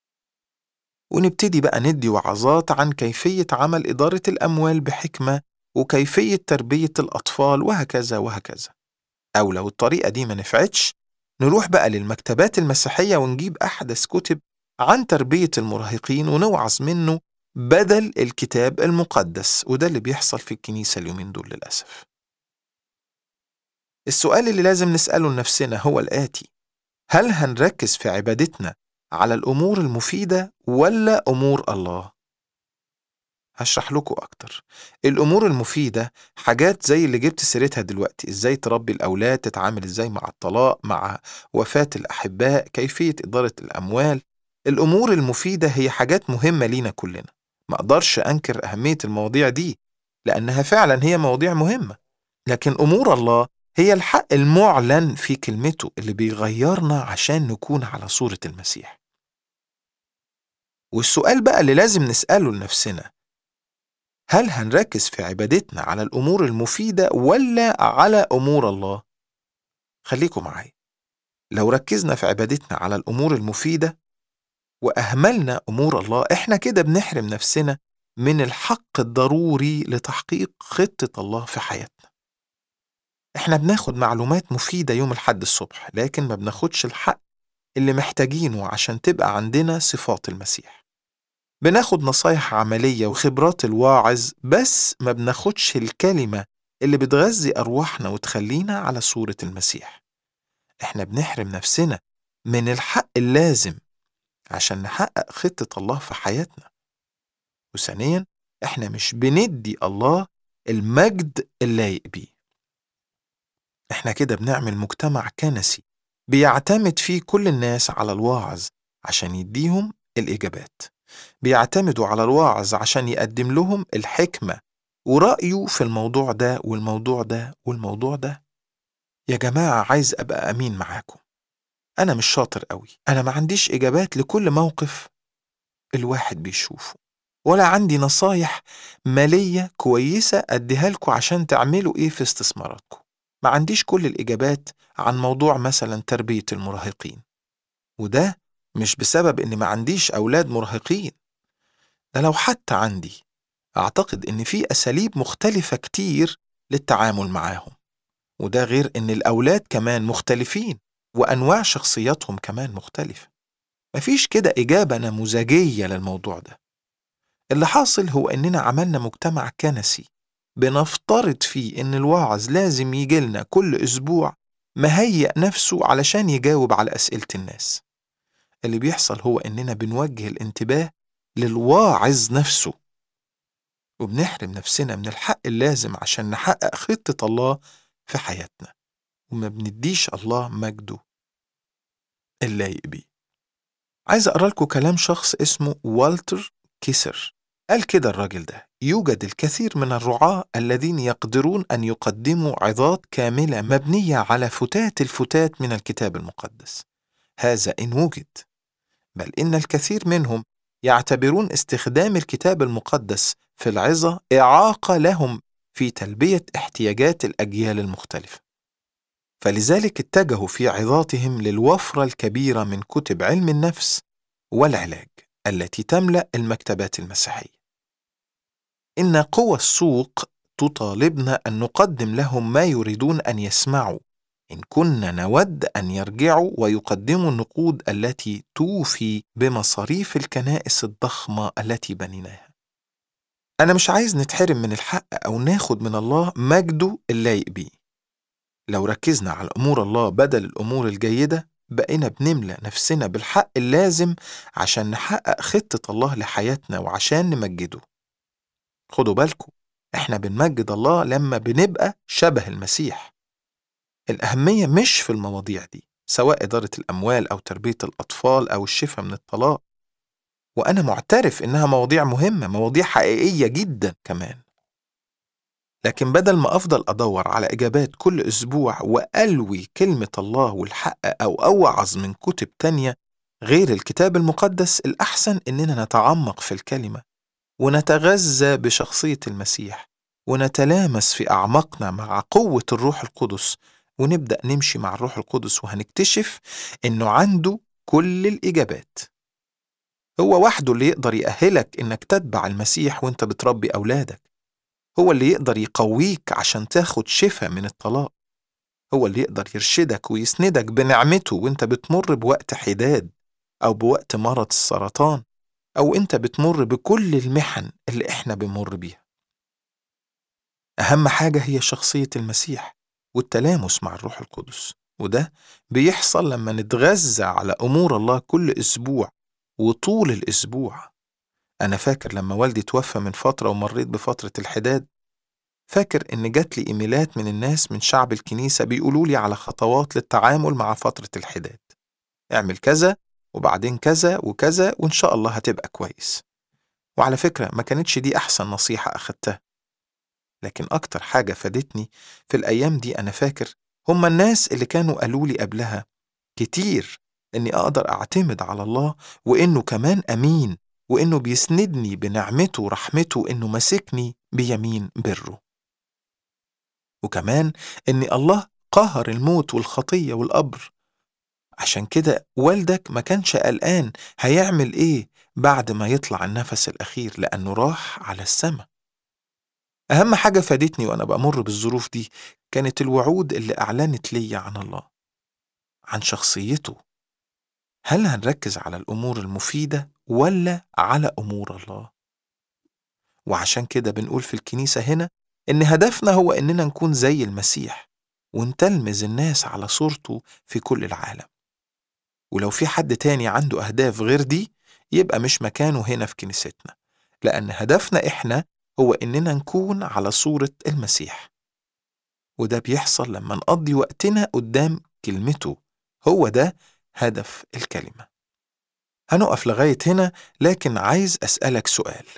ونبتدي بقى ندي وعظات عن كيفية عمل إدارة الأموال بحكمة وكيفية تربية الأطفال وهكذا وهكذا أو لو الطريقة دي ما نفعتش نروح بقى للمكتبات المسيحية ونجيب أحدث كتب عن تربية المراهقين ونوعظ منه بدل الكتاب المقدس وده اللي بيحصل في الكنيسة اليومين دول للأسف السؤال اللي لازم نسأله لنفسنا هو الآتي هل هنركز في عبادتنا على الأمور المفيدة ولا أمور الله؟ هشرح لكم أكتر الأمور المفيدة حاجات زي اللي جبت سيرتها دلوقتي إزاي تربي الأولاد تتعامل إزاي مع الطلاق مع وفاة الأحباء كيفية إدارة الأموال الأمور المفيدة هي حاجات مهمة لينا كلنا ما أقدرش أنكر أهمية المواضيع دي لأنها فعلا هي مواضيع مهمة لكن أمور الله هي الحق المعلن في كلمته اللي بيغيرنا عشان نكون على صورة المسيح والسؤال بقى اللي لازم نسأله لنفسنا هل هنركز في عبادتنا على الأمور المفيدة ولا على أمور الله؟ خليكم معايا لو ركزنا في عبادتنا على الأمور المفيدة وأهملنا أمور الله إحنا كده بنحرم نفسنا من الحق الضروري لتحقيق خطة الله في حياتنا إحنا بناخد معلومات مفيدة يوم الحد الصبح لكن ما بناخدش الحق اللي محتاجينه عشان تبقى عندنا صفات المسيح بناخد نصايح عملية وخبرات الواعظ بس ما بناخدش الكلمة اللي بتغذي أرواحنا وتخلينا على صورة المسيح إحنا بنحرم نفسنا من الحق اللازم عشان نحقق خطة الله في حياتنا وثانيا إحنا مش بندي الله المجد اللايق بيه إحنا كده بنعمل مجتمع كنسي بيعتمد فيه كل الناس على الواعظ عشان يديهم الإجابات بيعتمدوا على الواعظ عشان يقدم لهم الحكمة ورأيه في الموضوع ده والموضوع ده والموضوع ده يا جماعة عايز أبقى أمين معاكم أنا مش شاطر قوي أنا ما عنديش إجابات لكل موقف الواحد بيشوفه ولا عندي نصايح مالية كويسة أديها لكم عشان تعملوا إيه في استثماراتكم ما عنديش كل الإجابات عن موضوع مثلا تربية المراهقين وده مش بسبب إني ما عنديش أولاد مراهقين ده لو حتى عندي أعتقد إن في أساليب مختلفة كتير للتعامل معاهم وده غير إن الأولاد كمان مختلفين وأنواع شخصياتهم كمان مختلفة مفيش كده إجابة نموذجية للموضوع ده اللي حاصل هو إننا عملنا مجتمع كنسي بنفترض فيه إن الواعظ لازم يجيلنا كل أسبوع مهيأ نفسه علشان يجاوب على أسئلة الناس اللي بيحصل هو إننا بنوجه الانتباه للواعظ نفسه وبنحرم نفسنا من الحق اللازم عشان نحقق خطة الله في حياتنا وما بنديش الله مجده اللايق بيه عايز أقرأ لكم كلام شخص اسمه والتر كيسر قال كده الراجل ده يوجد الكثير من الرعاة الذين يقدرون أن يقدموا عظات كاملة مبنية على فتات الفتات من الكتاب المقدس هذا إن وجد بل إن الكثير منهم يعتبرون استخدام الكتاب المقدس في العظة إعاقة لهم في تلبية احتياجات الأجيال المختلفة فلذلك اتجهوا في عظاتهم للوفرة الكبيرة من كتب علم النفس والعلاج التي تملأ المكتبات المسيحية. إن قوى السوق تطالبنا أن نقدم لهم ما يريدون أن يسمعوا إن كنا نود أن يرجعوا ويقدموا النقود التي توفي بمصاريف الكنائس الضخمة التي بنيناها. أنا مش عايز نتحرم من الحق أو ناخد من الله مجده اللايق بيه. لو ركزنا على أمور الله بدل الأمور الجيدة بقينا بنملى نفسنا بالحق اللازم عشان نحقق خطة الله لحياتنا وعشان نمجده خدوا بالكم احنا بنمجد الله لما بنبقى شبه المسيح الأهمية مش في المواضيع دي سواء إدارة الأموال أو تربية الأطفال أو الشفاء من الطلاق وأنا معترف إنها مواضيع مهمة مواضيع حقيقية جدا كمان لكن بدل ما أفضل أدور على إجابات كل أسبوع وألوي كلمة الله والحق أو أوعظ من كتب تانية غير الكتاب المقدس الأحسن إننا نتعمق في الكلمة ونتغذى بشخصية المسيح ونتلامس في أعماقنا مع قوة الروح القدس ونبدأ نمشي مع الروح القدس وهنكتشف إنه عنده كل الإجابات هو وحده اللي يقدر يأهلك إنك تتبع المسيح وإنت بتربي أولادك هو اللي يقدر يقويك عشان تاخد شفاء من الطلاق هو اللي يقدر يرشدك ويسندك بنعمته وانت بتمر بوقت حداد أو بوقت مرض السرطان أو انت بتمر بكل المحن اللي احنا بنمر بيها أهم حاجة هي شخصية المسيح والتلامس مع الروح القدس وده بيحصل لما نتغذى على أمور الله كل أسبوع وطول الأسبوع أنا فاكر لما والدي توفى من فترة ومريت بفترة الحداد فاكر إن جات لي إيميلات من الناس من شعب الكنيسة بيقولوا لي على خطوات للتعامل مع فترة الحداد اعمل كذا وبعدين كذا وكذا وإن شاء الله هتبقى كويس وعلى فكرة ما كانتش دي أحسن نصيحة أخدتها لكن أكتر حاجة فادتني في الأيام دي أنا فاكر هما الناس اللي كانوا قالوا لي قبلها كتير إني أقدر أعتمد على الله وإنه كمان أمين وإنه بيسندني بنعمته ورحمته إنه ماسكني بيمين بره وكمان إن الله قهر الموت والخطية والقبر عشان كده والدك ما كانش قلقان هيعمل إيه بعد ما يطلع النفس الأخير لأنه راح على السماء أهم حاجة فادتني وأنا بمر بالظروف دي كانت الوعود اللي أعلنت لي عن الله عن شخصيته هل هنركز على الأمور المفيدة ولا على أمور الله؟ وعشان كده بنقول في الكنيسة هنا إن هدفنا هو إننا نكون زي المسيح ونتلمذ الناس على صورته في كل العالم ولو في حد تاني عنده أهداف غير دي يبقى مش مكانه هنا في كنيستنا لأن هدفنا إحنا هو إننا نكون على صورة المسيح وده بيحصل لما نقضي وقتنا قدام كلمته هو ده هدف الكلمة هنقف لغاية هنا لكن عايز أسألك سؤال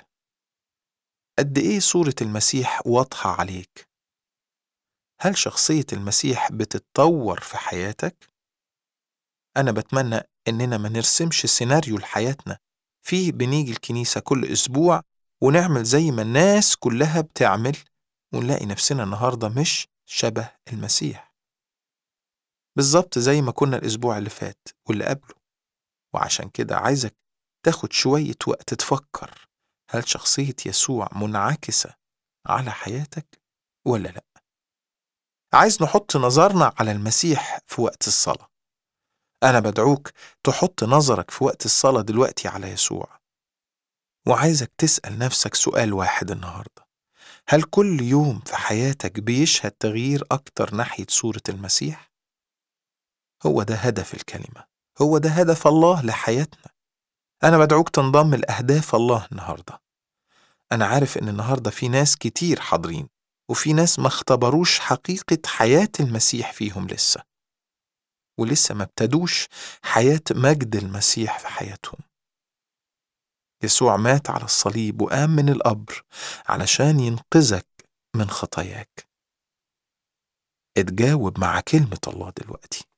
قد إيه صورة المسيح واضحة عليك؟ هل شخصية المسيح بتتطور في حياتك؟ أنا بتمنى إننا ما نرسمش سيناريو لحياتنا فيه بنيجي الكنيسة كل أسبوع ونعمل زي ما الناس كلها بتعمل ونلاقي نفسنا النهاردة مش شبه المسيح بالظبط زي ما كنا الأسبوع اللي فات واللي قبله وعشان كده عايزك تاخد شوية وقت تفكر هل شخصية يسوع منعكسة على حياتك ولا لأ؟ عايز نحط نظرنا على المسيح في وقت الصلاة أنا بدعوك تحط نظرك في وقت الصلاة دلوقتي على يسوع وعايزك تسأل نفسك سؤال واحد النهاردة هل كل يوم في حياتك بيشهد تغيير أكتر ناحية صورة المسيح؟ هو ده هدف الكلمة هو ده هدف الله لحياتنا أنا بدعوك تنضم لأهداف الله النهاردة أنا عارف إن النهاردة في ناس كتير حاضرين وفي ناس ما اختبروش حقيقة حياة المسيح فيهم لسه ولسه ما ابتدوش حياة مجد المسيح في حياتهم يسوع مات على الصليب وقام من القبر علشان ينقذك من خطاياك اتجاوب مع كلمة الله دلوقتي